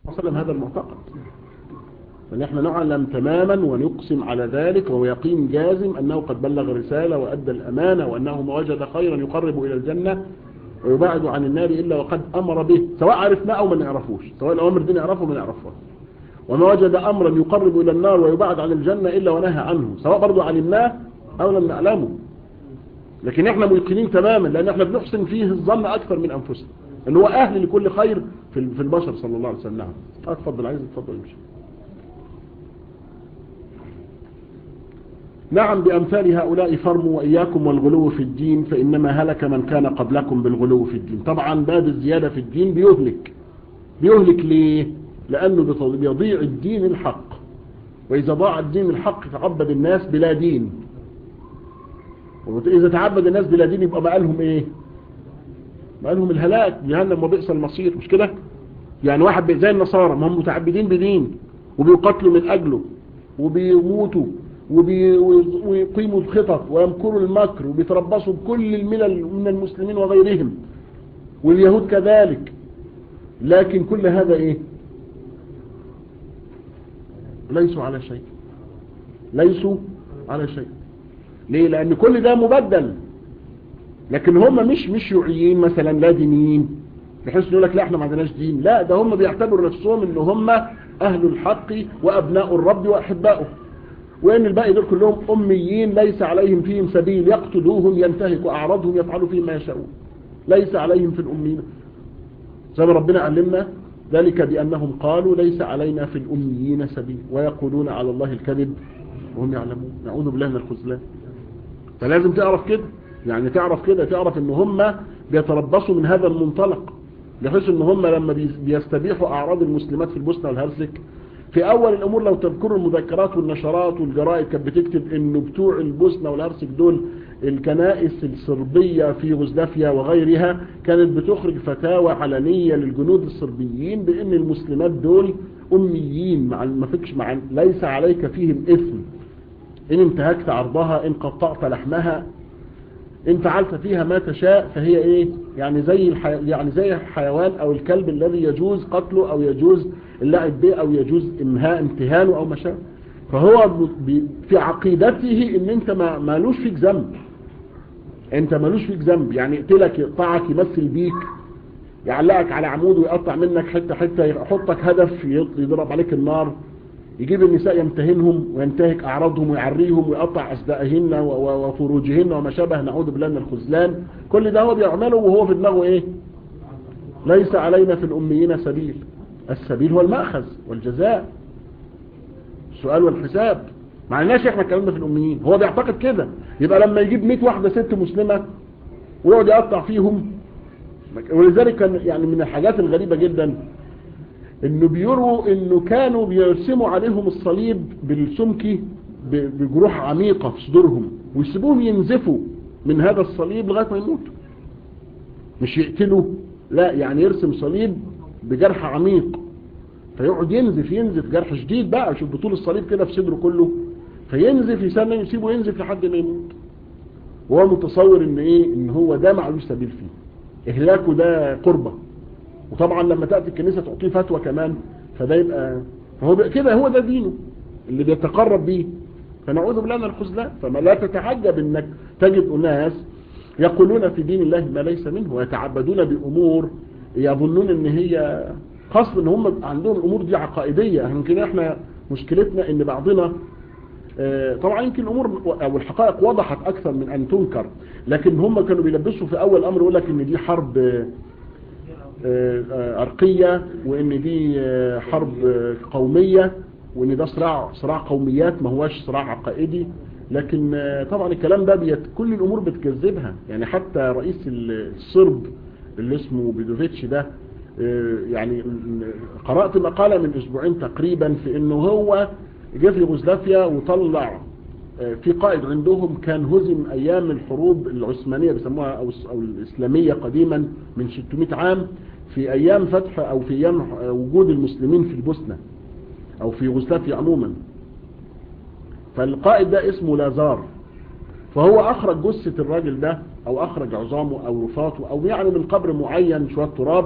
وسلم هذا المعتقد فنحن نعلم تماما ونقسم على ذلك وهو يقين جازم أنه قد بلغ الرسالة وأدى الأمانة وأنه ما وجد خيرا يقرب إلى الجنة ويبعد عن النار إلا وقد أمر به سواء عرفنا أو ما نعرفوش سواء الأمر دي نعرفه ما نعرفه وما وجد أمرا يقرب إلى النار ويبعد عن الجنة إلا ونهى عنه سواء برضو علمناه أو لم نعلمه لكن احنا ميقنين تماما لأن احنا بنحسن فيه الظن أكثر من أنفسنا ان هو أهل لكل خير في في البشر صلى الله عليه وسلم اتفضل عايز اتفضل امشي نعم بأمثال هؤلاء فرموا وإياكم والغلو في الدين فإنما هلك من كان قبلكم بالغلو في الدين طبعا باب الزيادة في الدين بيهلك بيهلك ليه لأنه بيضيع الدين الحق وإذا ضاع الدين الحق تعبد الناس بلا دين وإذا تعبد الناس بلا دين يبقى بقى لهم إيه بقى لهم الهلاك جهنم وبئس المصير مش كده يعني واحد زي النصارى ما هم متعبدين بدين وبيقتلوا من أجله وبيموتوا ويقيموا الخطط ويمكروا المكر وبيتربصوا بكل الملل من المسلمين وغيرهم واليهود كذلك لكن كل هذا ايه ليسوا على شيء ليسوا على شيء ليه لان كل ده مبدل لكن هم مش مش شيوعيين مثلا لا دينيين بحيث يقول لك لا احنا ما عندناش دين لا ده هم بيعتبروا نفسهم ان هم اهل الحق وابناء الرب واحباؤه وان الباقي دول كلهم اميين ليس عليهم فيهم سبيل يقتلوهم ينتهكوا اعراضهم يفعلوا فيهم ما يشاءون ليس عليهم في الاميين زي ما ربنا علمنا ذلك بانهم قالوا ليس علينا في الاميين سبيل ويقولون على الله الكذب وهم يعلمون نعوذ بالله من الخذلان فلازم تعرف كده يعني تعرف كده تعرف ان هم بيتربصوا من هذا المنطلق بحيث ان هم لما بيستبيحوا اعراض المسلمات في البوسنه والهرسك في اول الامور لو تذكروا المذكرات والنشرات والجرائد كانت بتكتب انه بتوع البوسنه والهرسك دول الكنائس الصربيه في يوغوسلافيا وغيرها كانت بتخرج فتاوى علنيه للجنود الصربيين بان المسلمات دول اميين مع ما فيكش مع ليس عليك فيهم اثم ان انتهكت عرضها ان قطعت لحمها ان فعلت فيها ما تشاء فهي ايه يعني زي الحي... يعني زي الحيوان او الكلب الذي يجوز قتله او يجوز اللعب به او يجوز امهاء امتهانه او ما شابه فهو ب... في عقيدته ان انت ما مالوش فيك ذنب انت مالوش فيك ذنب يعني يقتلك يقطعك يمثل بيك يعلقك على عمود ويقطع منك حته حته يحطك هدف يضرب عليك النار يجيب النساء يمتهنهم وينتهك أعراضهم ويعريهم ويقطع أسدائهن وفروجهن وما شابه نعوذ بالله من الخذلان كل ده هو بيعمله وهو في دماغه إيه ليس علينا في الأميين سبيل السبيل هو المأخذ والجزاء السؤال والحساب مع الناس احنا الكلام ده في الأميين هو بيعتقد كده يبقى لما يجيب 100 واحدة ست مسلمة ويقعد يقطع فيهم ولذلك كان يعني من الحاجات الغريبة جدا انه بيروا انه كانوا بيرسموا عليهم الصليب بالسمكي بجروح عميقة في صدورهم ويسيبوهم ينزفوا من هذا الصليب لغاية ما يموتوا مش يقتلوا لا يعني يرسم صليب بجرح عميق فيقعد ينزف ينزف جرح شديد بقى شوف بطول الصليب كده في صدره كله فينزف يسنى يسيبه ينزف لحد ما يموت وهو متصور ان ايه ان هو ده معلوش سبيل فيه اهلاكه ده قربه وطبعا لما تأتي الكنيسة تعطيه فتوى كمان فده يبقى فهو كده هو ده دينه اللي بيتقرب بيه فنعوذ بالله من الخذلان فما لا تتعجب انك تجد اناس يقولون في دين الله ما ليس منه ويتعبدون بأمور يظنون ان هي خاصة ان هم عندهم الامور دي عقائدية يمكن احنا مشكلتنا ان بعضنا طبعا يمكن الامور او الحقائق وضحت اكثر من ان تنكر لكن هم كانوا بيلبسوا في اول امر يقول لك ان دي حرب عرقية وان دي حرب قومية وان ده صراع صراع قوميات ما هواش صراع عقائدي لكن طبعا الكلام ده بيت كل الامور بتكذبها يعني حتى رئيس الصرب اللي اسمه بيدوفيتش ده يعني قرأت مقالة من اسبوعين تقريبا في انه هو جه في يوغوسلافيا وطلع في قائد عندهم كان هزم ايام الحروب العثمانية بيسموها او الاسلامية قديما من 600 عام في ايام فتح او في ايام وجود المسلمين في البوسنة او في يوغوسلافيا عموما فالقائد ده اسمه لازار فهو اخرج جثة الراجل ده او اخرج عظامه او رفاته او يعني من قبر معين شوية تراب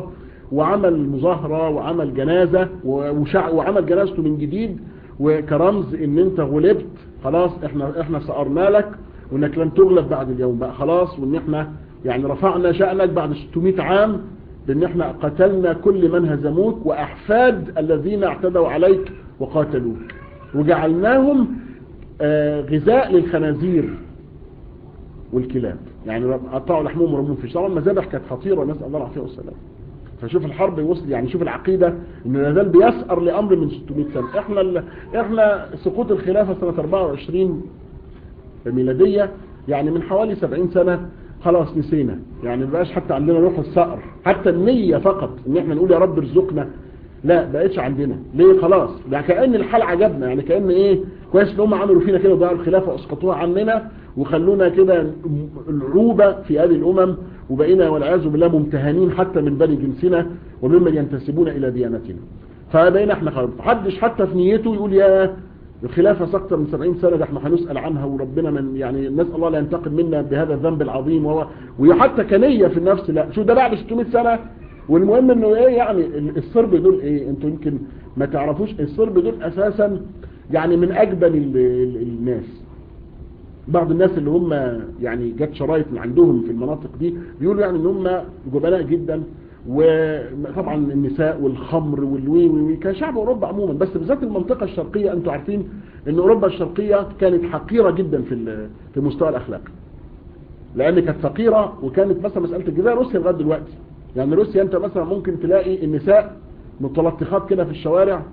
وعمل مظاهرة وعمل جنازة وشع وعمل جنازته من جديد وكرمز ان انت غلبت خلاص احنا احنا سأرنا لك وانك لن تغلب بعد اليوم بقى خلاص وان احنا يعني رفعنا شأنك بعد 600 عام بان احنا قتلنا كل من هزموك واحفاد الذين اعتدوا عليك وقاتلوك وجعلناهم آه غذاء للخنازير والكلاب يعني قطعوا لحمهم ورموهم في طبعا المذابح كانت خطيرة نسأل الله العافية والسلام فشوف الحرب وصل يعني شوف العقيدة ان نزال بيسأر لأمر من 600 سنة احنا احنا سقوط الخلافة سنة 24 ميلادية يعني من حوالي 70 سنة خلاص نسينا يعني مبقاش حتى عندنا روح الصقر حتى النية فقط ان احنا نقول يا رب ارزقنا لا بقتش عندنا ليه خلاص ده كأن الحال عجبنا يعني كأن ايه كويس ان هم عملوا فينا كده ضاع الخلافة واسقطوها عننا وخلونا كده العوبة في هذه الامم وبقينا والعياذ بالله ممتهنين حتى من بني جنسنا وممن ينتسبون الى ديانتنا فبقينا احنا خلاص محدش حتى في نيته يقول يا الخلافة سقطة من 70 سنة ده احنا هنسأل عنها وربنا من يعني نسأل الله لا ينتقم منا بهذا الذنب العظيم وهو وحتى كنية في النفس لا شو ده بعد 600 سنة والمهم انه ايه يعني الصرب دول ايه انتوا يمكن ما تعرفوش الصرب دول اساسا يعني من اجبن الناس بعض الناس اللي هم يعني جت شرايط من عندهم في المناطق دي بيقولوا يعني ان هم جبناء جدا وطبعا النساء والخمر والوي وي كشعب اوروبا عموما بس بالذات المنطقه الشرقيه انتوا عارفين ان اوروبا الشرقيه كانت حقيره جدا في في مستوى الاخلاق لان كانت فقيره وكانت مثلا مساله الجزائر روسيا لغايه دلوقتي يعني روسيا انت مثلا ممكن تلاقي النساء متلطخات كده في الشوارع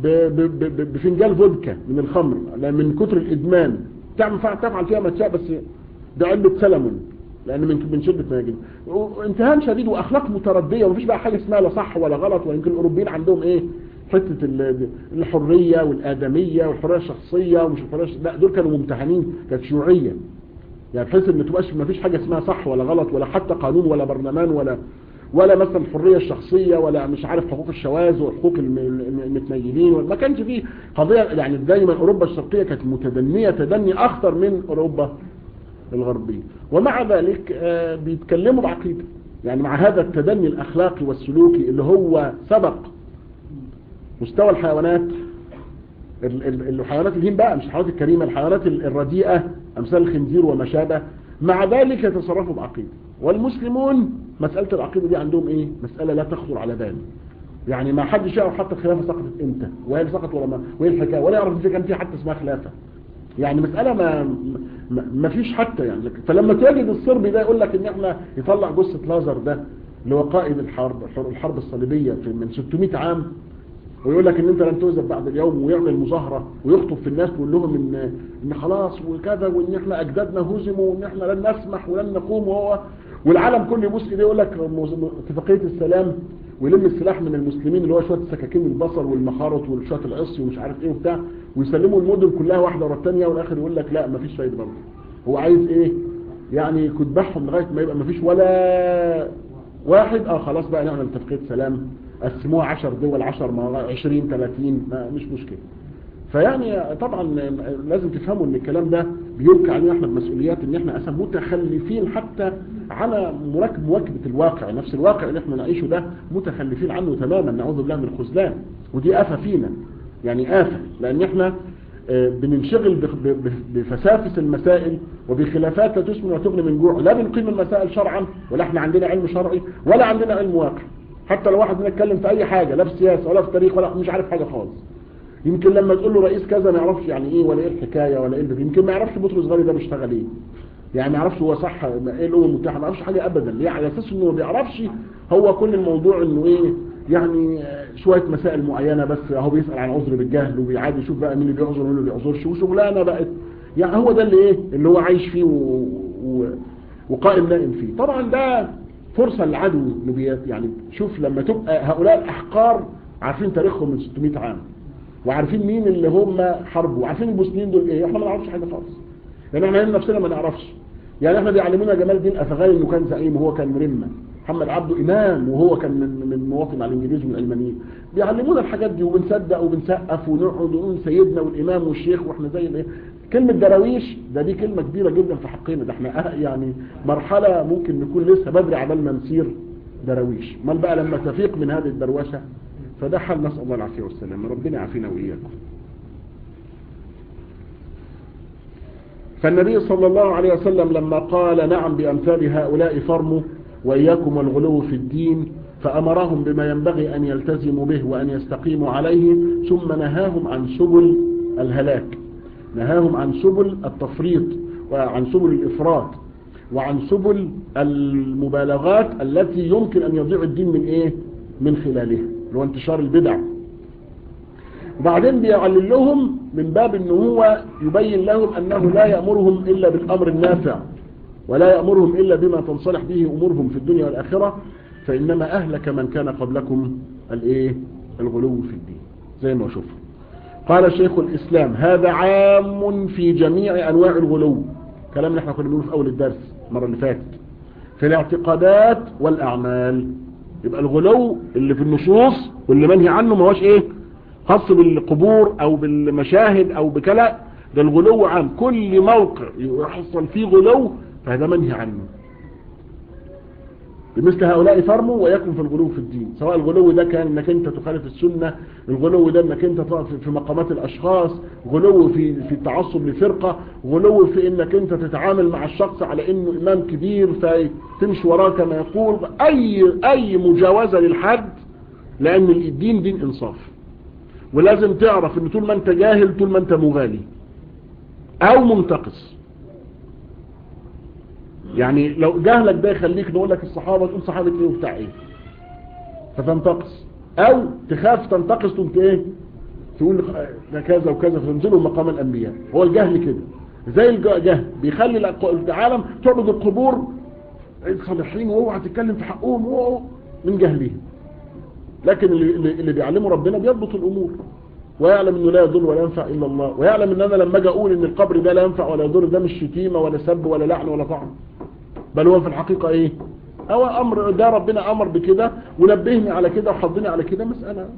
بفنجان فودكا من الخمر من كتر الادمان تعمل تفعل فيها ما تشاء بس ده علبه سلمون لان من من شده ما يجب وامتهان شديد واخلاق مترديه ومفيش بقى حاجه اسمها لا صح ولا غلط ويمكن الاوروبيين عندهم ايه حته الحريه والادميه والحريه الشخصيه ومش الحريه لا دول كانوا ممتهنين كانت شيوعيه يعني بحيث ان تبقاش ما فيش حاجه اسمها صح ولا غلط ولا حتى قانون ولا برلمان ولا ولا مثلا الحريه الشخصيه ولا مش عارف حقوق الشواذ وحقوق المتنيلين ما كانش فيه قضيه يعني دايما اوروبا الشرقيه كانت متدنيه تدني اخطر من اوروبا الغربيه ومع ذلك آه بيتكلموا بعقيده يعني مع هذا التدني الاخلاقي والسلوكي اللي هو سبق مستوى الحيوانات الحيوانات الهين بقى مش الحيوانات الكريمه الحيوانات الرديئه امثال الخنزير وما شابه مع ذلك يتصرفوا بعقيده والمسلمون مسألة العقيدة دي عندهم ايه مسألة لا تخطر على بال يعني ما حدش يعرف حتى الخلافة سقطت امتى وهي سقط ولا ما وهي الحكاية ولا يعرف ان كان في حتى اسمها خلافة يعني مسألة ما ما, ما فيش حتى يعني فلما تجد الصرب ده يقول لك ان احنا يطلع جثة لازر ده اللي هو قائد الحرب الحرب الصليبية في من 600 عام ويقول لك ان انت لن تهزم بعد اليوم ويعمل مظاهرة ويخطب في الناس ويقول لهم ان ان خلاص وكذا وان احنا اجدادنا هزموا وان احنا لن نسمح ولن نقوم وهو والعالم كله يبص ايديه يقول لك اتفاقيه السلام ويلم السلاح من المسلمين اللي هو شويه سكاكين البصل والمخارط وشويه العصي ومش عارف ايه وبتاع ويسلموا المدن كلها واحده ورا الثانيه والاخر يقول لك لا مفيش فايده برضه هو عايز ايه يعني كتبحهم لغايه ما يبقى مفيش ولا واحد اه خلاص بقى نعمل اتفاقيه سلام قسموها 10 دول 10 20 30 ما مش مشكله فيعني طبعا لازم تفهموا ان الكلام ده بيلقى علينا احنا بمسؤوليات ان احنا اساسا متخلفين حتى على مراكب مواكبه الواقع نفس الواقع اللي احنا نعيشه ده متخلفين عنه تماما نعوذ بالله من الخذلان ودي آفة فينا يعني آفة لان احنا بننشغل بفسافس المسائل وبخلافات لا تسمن وتغني من جوع لا بنقيم المسائل شرعا ولا احنا عندنا علم شرعي ولا عندنا علم واقع حتى لو واحد بنتكلم في اي حاجة لا في سياسة ولا في تاريخ ولا مش عارف حاجة خالص يمكن لما تقول له رئيس كذا ما يعرفش يعني ايه ولا ايه الحكاية ولا ايه البدي. يمكن ما يعرفش بطرس غالي ده بيشتغل ايه يعني ما يعرفش هو صح ايه الامم المتحده ما يعرفش حاجه ابدا ليه على اساس انه ما بيعرفش هو كل الموضوع انه ايه يعني شويه مسائل معينه بس اهو بيسال عن عذر بالجهل وبيعاد يشوف بقى مين اللي بيعذر ومين اللي بيعذرش وشغلانه بقت يعني هو ده اللي ايه اللي هو عايش فيه و... و... وقائم نائم فيه طبعا ده فرصه للعدو يعني شوف لما تبقى هؤلاء الاحقار عارفين تاريخهم من 600 عام وعارفين مين اللي هم حربوا وعارفين المسلمين دول ايه احنا ما نعرفش حاجه خالص يعني احنا هنا نفسنا ما نعرفش يعني احنا بيعلمونا جمال الدين افغاني انه كان زعيم وهو كان مرمى محمد عبده امام وهو كان من من مواطن على الانجليز والعلمانيين بيعلمونا الحاجات دي وبنصدق وبنسقف ونقعد ونقول سيدنا والامام والشيخ واحنا زي الايه كلمه دراويش ده دي كلمه كبيره جدا في حقنا ده احنا يعني مرحله ممكن نكون لسه بدري عبال ما نسير درويش امال بقى لما تفيق من هذه الدروشة فده حل نسأل الله العافية والسلام ربنا يعافينا وإياكم فالنبي صلى الله عليه وسلم لما قال نعم بأمثال هؤلاء فرموا وإياكم والغلو في الدين فأمرهم بما ينبغي أن يلتزموا به وأن يستقيموا عليه ثم نهاهم عن سبل الهلاك نهاهم عن سبل التفريط وعن سبل الإفراط وعن سبل المبالغات التي يمكن أن يضيع الدين من إيه من خلالها اللي هو انتشار البدع وبعدين بيعلل لهم من باب أنه هو يبين لهم أنه لا يأمرهم إلا بالأمر النافع ولا يأمرهم إلا بما تنصلح به أمورهم في الدنيا والآخرة فإنما أهلك من كان قبلكم الإيه الغلو في الدين زي ما شوف قال شيخ الإسلام هذا عام في جميع أنواع الغلو كلام اللي احنا كنا بنقوله في أول الدرس المرة اللي فاتت في الاعتقادات والأعمال يبقى الغلو اللي في النصوص واللي منهي عنه ما هوش ايه خاص بالقبور او بالمشاهد او بكلا ده الغلو عام كل موقع يحصل فيه غلو فهذا منهي عنه بمثل هؤلاء فرموا ويكن في الغلو في الدين سواء الغلو ده كان انك انت تخالف السنة الغلو ده انك انت تقف في مقامات الاشخاص غلو في في التعصب لفرقة غلو في انك انت تتعامل مع الشخص على انه امام كبير فتمشي وراه كما يقول اي اي مجاوزة للحد لان الدين دين انصاف ولازم تعرف ان طول ما انت جاهل طول ما انت مغالي او منتقص يعني لو جهلك ده يخليك نقول لك الصحابة تقول صحابة ايه وبتاع ايه فتنتقص او تخاف تنتقص تقول ايه تقول كذا وكذا فتنزلوا مقام الانبياء هو الجهل كده زي الجهل بيخلي العالم تعبد القبور الصالحين واوعى تتكلم في حقهم من جهلهم لكن اللي, اللي بيعلمه ربنا بيضبط الامور ويعلم انه لا يضر ولا ينفع الا الله ويعلم ان انا لما اجي اقول ان القبر ده لا ينفع ولا يضر ده مش شتيمه ولا سب ولا لعن ولا طعن بل هو في الحقيقه ايه هو امر ده ربنا امر بكده ونبهني على كده وحضني على كده مساله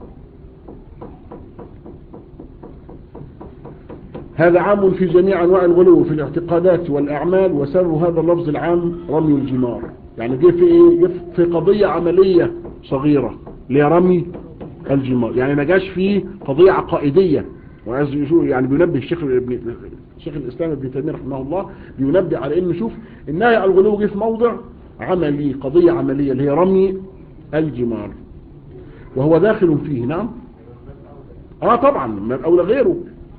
هذا عام في جميع انواع الغلو في الاعتقادات والاعمال وسبب هذا اللفظ العام رمي الجمار يعني جه في ايه جه في قضيه عمليه صغيره لرمي الجمار يعني ما جاش فيه قضية عقائدية يعني بينبه الشيخ ابن الشيخ الإسلام ابن تيمية رحمه الله بينبه على انه شوف النهي على الغلو جه في موضع عملي قضية عملية اللي هي رمي الجمار وهو داخل فيه نعم اه طبعا ما اولى غيره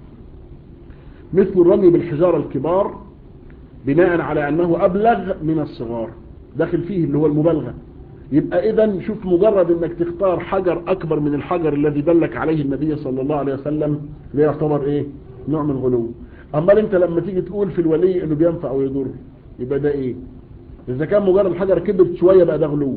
مثل الرمي بالحجارة الكبار بناء على انه ابلغ من الصغار داخل فيه اللي هو المبالغة يبقى اذا شوف مجرد انك تختار حجر اكبر من الحجر الذي دلك عليه النبي صلى الله عليه وسلم ده يعتبر ايه نوع من الغلو اما انت لما تيجي تقول في الولي انه بينفع او يضر يبقى ده ايه اذا كان مجرد الحجر كبرت شوية بقى ده غلو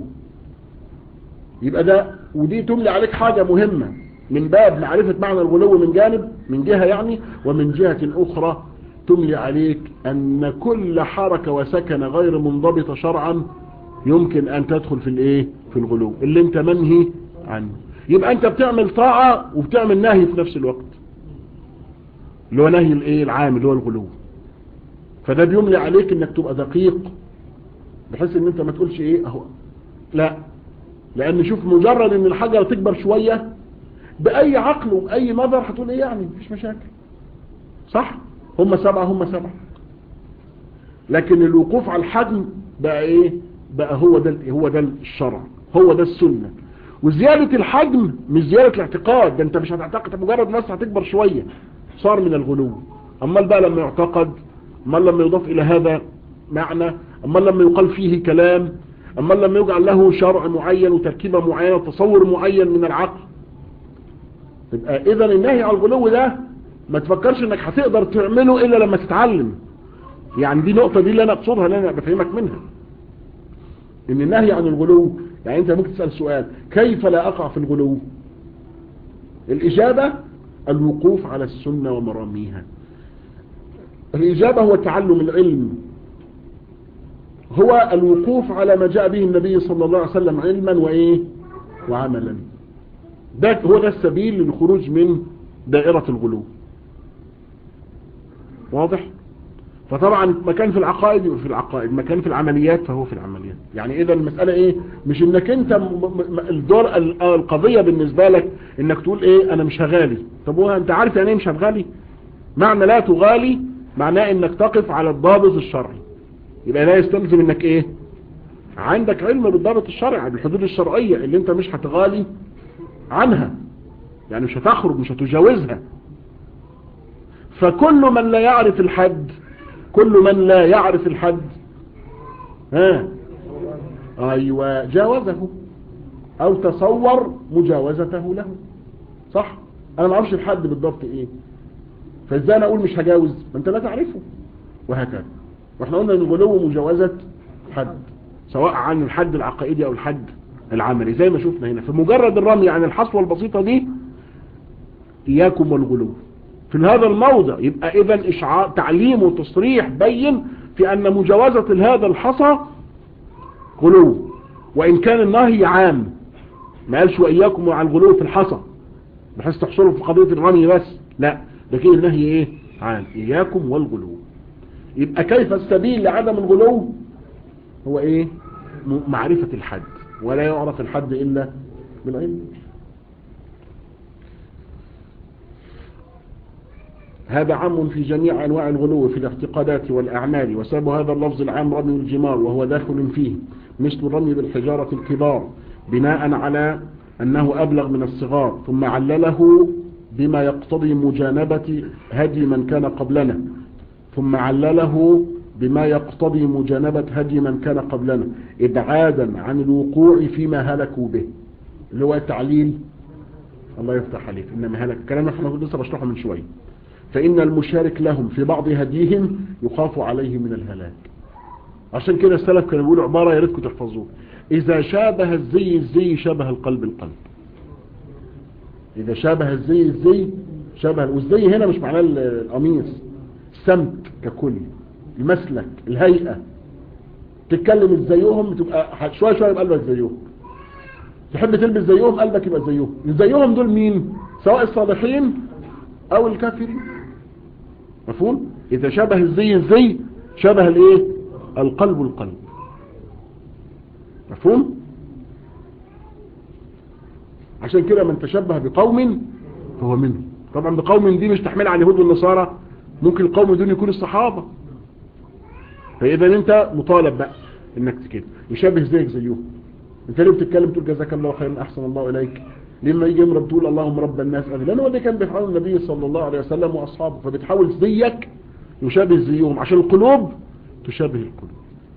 يبقى ده ودي تملي عليك حاجة مهمة من باب معرفة معنى الغلو من جانب من جهة يعني ومن جهة اخرى تملي عليك ان كل حركة وسكن غير منضبطة شرعا يمكن ان تدخل في الايه في الغلو اللي انت منهي عنه يبقى انت بتعمل طاعة وبتعمل نهي في نفس الوقت اللي هو نهي الايه العام اللي هو الغلو فده بيملي عليك انك تبقى دقيق بحيث ان انت ما تقولش ايه اهو لا لان شوف مجرد ان الحجر تكبر شوية باي عقل وباي نظر هتقول ايه يعني مفيش مشاكل صح هم سبعة هم سبعة لكن الوقوف على الحجم بقى ايه بقى هو ده هو ده الشرع هو ده السنة وزيادة الحجم مش زيادة الاعتقاد ده انت مش هتعتقد مجرد بس هتكبر شوية صار من الغلو اما بقى لما يعتقد اما لما يضاف الى هذا معنى اما لما يقال فيه كلام اما لما يجعل له شرع معين وتركيبة معينة وتصور معين من العقل يبقى اذا النهي على الغلو ده ما تفكرش انك هتقدر تعمله الا لما تتعلم يعني دي نقطة دي اللي انا اقصدها اللي انا بفهمك منها ان النهي عن الغلو يعني انت ممكن تسأل سؤال كيف لا اقع في الغلو الاجابة الوقوف على السنة ومراميها الاجابة هو تعلم العلم هو الوقوف على ما جاء به النبي صلى الله عليه وسلم علما وايه وعملا ده هو ده السبيل للخروج من دائرة الغلو واضح فطبعا مكان في العقائد يبقى في العقائد مكان في العمليات فهو في العمليات يعني اذا المسألة ايه مش انك انت م- م- الدور ال- القضية بالنسبة لك انك تقول ايه انا مش هغالي طب هو انت عارف يعني ايه مش هتغالي معنى لا تغالي معناه انك تقف على الضابط الشرعي يبقى لا يستلزم انك ايه عندك علم بالضابط الشرعي بالحدود الشرعية اللي انت مش هتغالي عنها يعني مش هتخرج مش هتجاوزها فكل من لا يعرف الحد كل من لا يعرف الحد ها ايوه جاوزه او تصور مجاوزته له صح انا ما اعرفش الحد بالضبط ايه فازاي انا اقول مش هجاوز ما انت لا تعرفه وهكذا واحنا قلنا ان الغلو مجاوزة حد سواء عن الحد العقائدي او الحد العملي زي ما شفنا هنا فمجرد الرمي عن الحصوة البسيطة دي اياكم والغلو في هذا الموضع يبقى اذا اشعار تعليم وتصريح بين في ان مجاوزة هذا الحصى غلو وان كان النهي عام ما قالش واياكم وعن الغلو في الحصى بحيث تحصلوا في قضية الرمي بس لا لكن النهي ايه عام اياكم والغلو يبقى كيف السبيل لعدم الغلو هو ايه م- معرفة الحد ولا يعرف الحد الا بالعلم هذا عام في جميع أنواع الغلو في الاعتقادات والأعمال وسبب هذا اللفظ العام رمي الجمار وهو داخل فيه مثل الرمي بالحجارة الكبار بناء على أنه أبلغ من الصغار ثم علله بما يقتضي مجانبة هدي من كان قبلنا ثم علله بما يقتضي مجانبة هدي من كان قبلنا إبعادا عن الوقوع فيما هلكوا به اللي هو التعليل الله يفتح عليك إنما هلك الكلام احنا لسه بشرحه من شوية فإن المشارك لهم في بعض هديهم يخاف عليه من الهلاك عشان كده السلف كانوا بيقولوا عبارة يا ريتكم تحفظوها إذا شابه الزي الزي شبه القلب القلب إذا شابه الزي الزي شبه والزي هنا مش معناه ال- القميص السمت ككل المسلك الهيئة تتكلم زيهم تبقى شوية شوية يبقى قلبك زيهم تحب تلبس زيهم قلبك يبقى زيهم زيهم دول مين سواء الصالحين او الكافرين مفهوم اذا شبه الزي الزي شبه الايه القلب القلب مفهوم عشان كده من تشبه بقوم فهو منه طبعا بقوم دي مش تحمل على اليهود والنصارى ممكن القوم دول يكونوا الصحابة فاذا انت مطالب بقى انك كده يشبه زيك زيهم انت ليه بتتكلم تقول جزاك الله خيرا احسن الله اليك لما يجي امرأة تقول اللهم رب الناس أغنى لأنه ده كان بيفعله النبي صلى الله عليه وسلم وأصحابه فبتحاول زيك يشابه زيهم عشان القلوب تشابه القلوب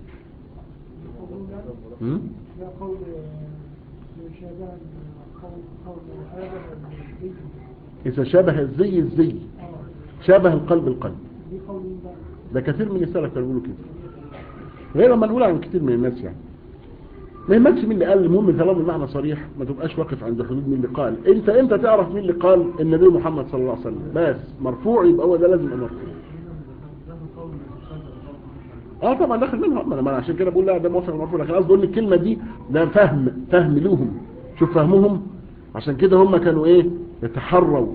م? لا قول شابه قول قول هذا الزي إذا شابه الزي الزي اه شابه القلب القلب دي قول الله ده كثير من السلف كانوا بيقولوا كده غير ما نقول عن كثير من الناس يعني ما يهمكش مين اللي قال المهم طالما المعنى صريح ما تبقاش واقف عند حدود مين اللي قال انت انت تعرف مين اللي قال النبي محمد صلى الله عليه وسلم بس مرفوع يبقى هو ده لازم يبقى مرفوع اه طبعا داخل منهم ما انا عشان كده بقول لا ده موافق مرفوع لكن قصدي اقول الكلمه دي ده فهم فهم لهم شوف فهمهم عشان كده هم كانوا ايه يتحروا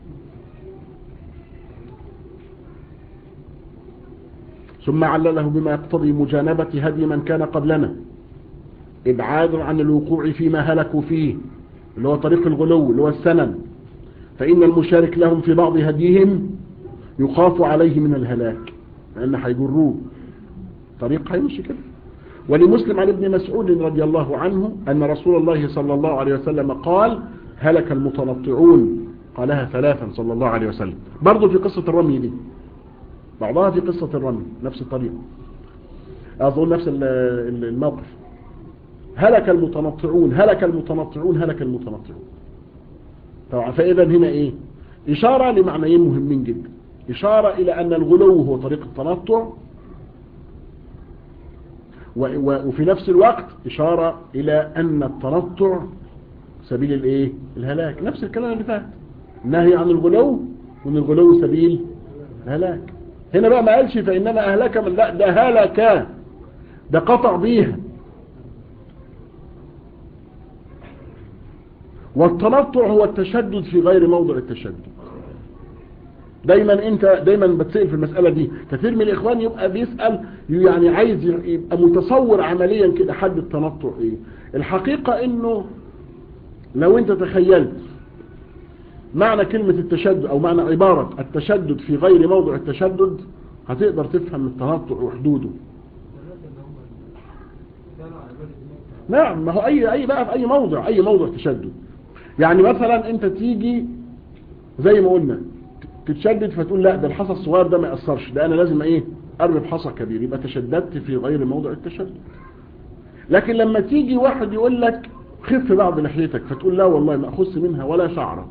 ثم علله بما يقتضي مجانبة هدي من كان قبلنا ابعاد عن الوقوع فيما هلكوا فيه اللي هو طريق الغلو اللي هو السنن فإن المشارك لهم في بعض هديهم يخاف عليه من الهلاك لأن هيجروه طريق هيمشي كده ولمسلم عن ابن مسعود رضي الله عنه أن رسول الله صلى الله عليه وسلم قال هلك المتنطعون قالها ثلاثا صلى الله عليه وسلم برضو في قصة الرمي دي بعضها في قصة الرمي نفس الطريقة أظن نفس ال- ال- الموقف هلك المتنطعون هلك المتنطعون هلك المتنطعون طبعا فإذا هنا إيه إشارة لمعنيين مهمين جدا إشارة إلى أن الغلو هو طريق التنطع و- و- وفي نفس الوقت إشارة إلى أن التنطع سبيل الإيه الهلاك نفس الكلام اللي فات النهي عن الغلو وأن الغلو سبيل الهلاك هنا بقى ما قالش فإنما أهلك من لا ده هلك ده قطع بيها والتنطع هو التشدد في غير موضع التشدد دايما انت دايما بتسأل في المسألة دي كثير من الاخوان يبقى بيسأل يعني عايز يبقى متصور عمليا كده حد التنطع ايه الحقيقة انه لو انت تخيلت معنى كلمة التشدد او معنى عبارة التشدد في غير موضع التشدد هتقدر تفهم التنطع وحدوده نعم ما هو اي اي بقى في اي موضع اي موضع تشدد يعني مثلا انت تيجي زي ما قلنا تتشدد فتقول لا ده الحصى الصغير ده ما يأثرش ده انا لازم ايه ارمي بحصى كبير يبقى تشددت في غير موضع التشدد لكن لما تيجي واحد يقول لك خف بعض لحيتك فتقول لا والله ما اخص منها ولا شعرة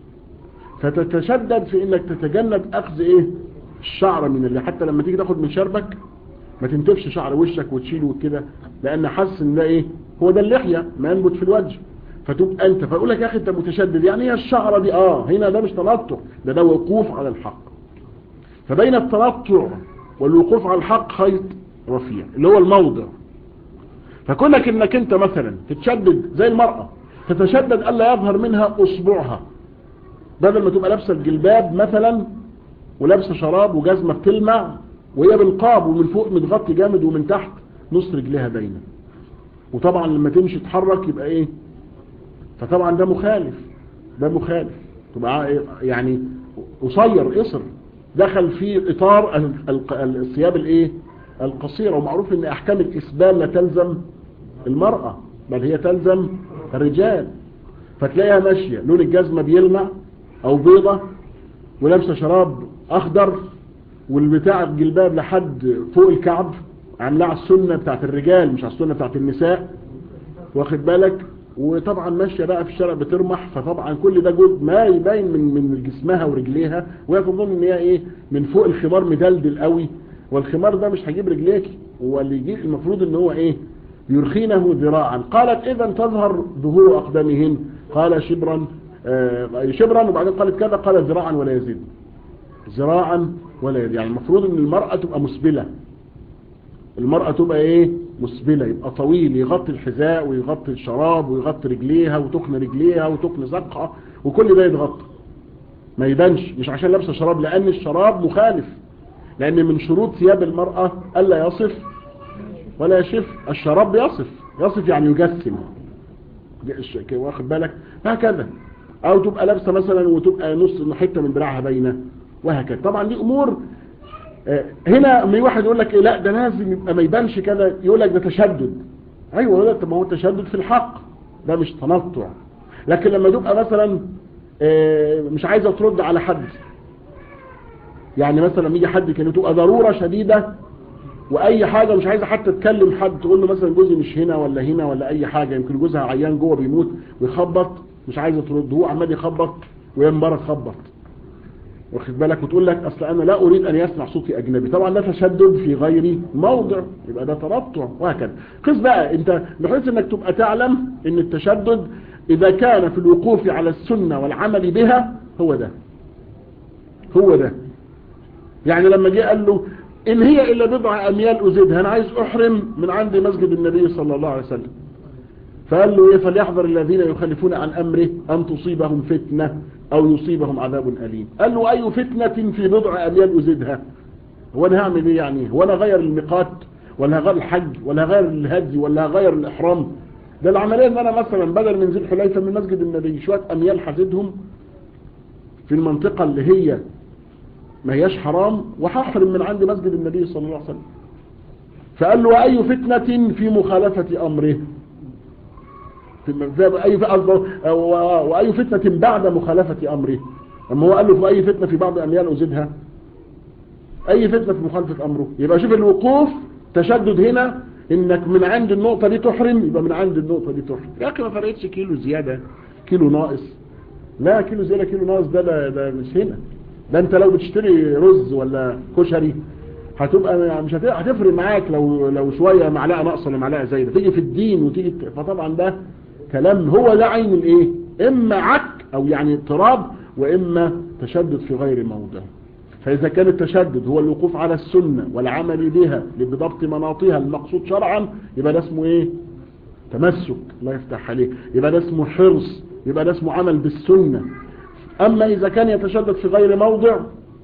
فتتشدد في انك تتجنب اخذ ايه الشعر من اللي حتى لما تيجي تاخد من شربك ما تنتفش شعر وشك وتشيله كده لان حاسس ان ده ايه هو ده اللحية ما ينبت في الوجه فتبقى انت فاقول لك يا اخي انت متشدد يعني هي الشعرة دي اه هنا ده مش تنطع ده ده وقوف على الحق فبين التنطع والوقوف على الحق خيط رفيع اللي هو الموضع فكونك انك انت مثلا تتشدد زي المرأة تتشدد الا يظهر منها اصبعها بدل ما تبقى لابسه الجلباب مثلا ولابسه شراب وجزمه بتلمع وهي بالقاب ومن فوق متغطي جامد ومن تحت نص رجليها باينه وطبعا لما تمشي تتحرك يبقى ايه فطبعا ده مخالف ده مخالف تبقى يعني قصير قصر دخل في اطار الثياب الايه القصيره ومعروف ان احكام الاسبال لا تلزم المراه بل هي تلزم الرجال فتلاقيها ماشيه لون الجزمه بيلمع او بيضه ولابسه شراب اخضر والبتاع الجلباب لحد فوق الكعب عاملاه على السنه بتاعت الرجال مش على السنه بتاعت النساء واخد بالك وطبعا ماشيه بقى في الشارع بترمح فطبعا كل ده جزء ما يبين من من جسمها ورجليها وهي تظن ان هي ايه من فوق الخمار مدلدل قوي والخمار ده مش هيجيب رجليك هو اللي يجيب المفروض ان هو ايه يرخينه ذراعا قالت اذا تظهر ظهور اقدامهن قال شبرا آه شبرا وبعدين قالت كذا قال ذراعا ولا يزيد ذراعا ولا يزيد يعني المفروض ان المرأة تبقى مسبلة المرأة تبقى ايه مسبلة يبقى طويل يغطي الحذاء ويغطي الشراب ويغطي رجليها وتقن رجليها وتقن ساقها وكل ده يتغطى ما يبانش مش عشان لابسه شراب لان الشراب مخالف لان من شروط ثياب المرأة الا يصف ولا يشف الشراب يصف يصف يعني يجسم واخد بالك هكذا او تبقى لابسه مثلا وتبقى نص حته من دراعها باينه وهكذا طبعا دي امور هنا لما واحد يقول لك إيه لا ده لازم يبقى ما يبانش كده يقول لك ده تشدد ايوه يقول لك طب ما هو التشدد في الحق ده مش تنطع لكن لما تبقى مثلا مش عايزه ترد على حد يعني مثلا لما يجي حد كان تبقى ضروره شديده واي حاجه مش عايزه حتى تكلم حد تقول له مثلا جوزي مش هنا ولا هنا ولا اي حاجه يمكن جوزها عيان جوه بيموت ويخبط مش عايزه ترد هو عمال يخبط وهي مبارك تخبط واخد بالك وتقول لك اصل انا لا اريد ان يسمع صوتي اجنبي طبعا ده تشدد في غير موضع يبقى ده تنطع وهكذا قس بقى انت بحيث انك تبقى تعلم ان التشدد اذا كان في الوقوف على السنه والعمل بها هو ده هو ده يعني لما جه قال له ان هي الا بضع اميال ازيدها انا عايز احرم من عند مسجد النبي صلى الله عليه وسلم فقال له ايه فليحذر الذين يخالفون عن امره ان تصيبهم فتنة او يصيبهم عذاب اليم قال له اي فتنة في بضع اميال ازيدها هو انا هعمل ايه يعني هو انا غير الميقات ولا هغير الحج ولا هغير الهدي ولا هغير الاحرام ده العملية ان انا مثلا بدل من ذي الحليفة من مسجد النبي شوية اميال حزدهم في المنطقة اللي هي ما هياش حرام وهحرم من عند مسجد النبي صلى الله عليه وسلم فقال له أي فتنة في مخالفة أمره في أي وأي فتنة بعد مخالفة أمره أما هو قال له في أي فتنة في بعض أميال أزيدها أي فتنة في مخالفة أمره يبقى شوف الوقوف تشدد هنا إنك من عند النقطة دي تحرم يبقى من عند النقطة دي تحرم يا أخي ما فرقتش كيلو زيادة كيلو ناقص لا كيلو زيادة كيلو ناقص ده ده, ده مش هنا ده انت لو بتشتري رز ولا كشري هتبقى مش هتفرق معاك لو لو شويه معلقه ناقصه ولا معلقه زايده تيجي في الدين وتيجي فطبعا ده كلام هو ده عين الايه اما عك او يعني اضطراب واما تشدد في غير موضع فاذا كان التشدد هو الوقوف على السنه والعمل بها بضبط مناطها المقصود شرعا يبقى ده اسمه ايه تمسك الله يفتح عليه يبقى ده اسمه حرص يبقى ده اسمه عمل بالسنه أما إذا كان يتشدد في غير موضع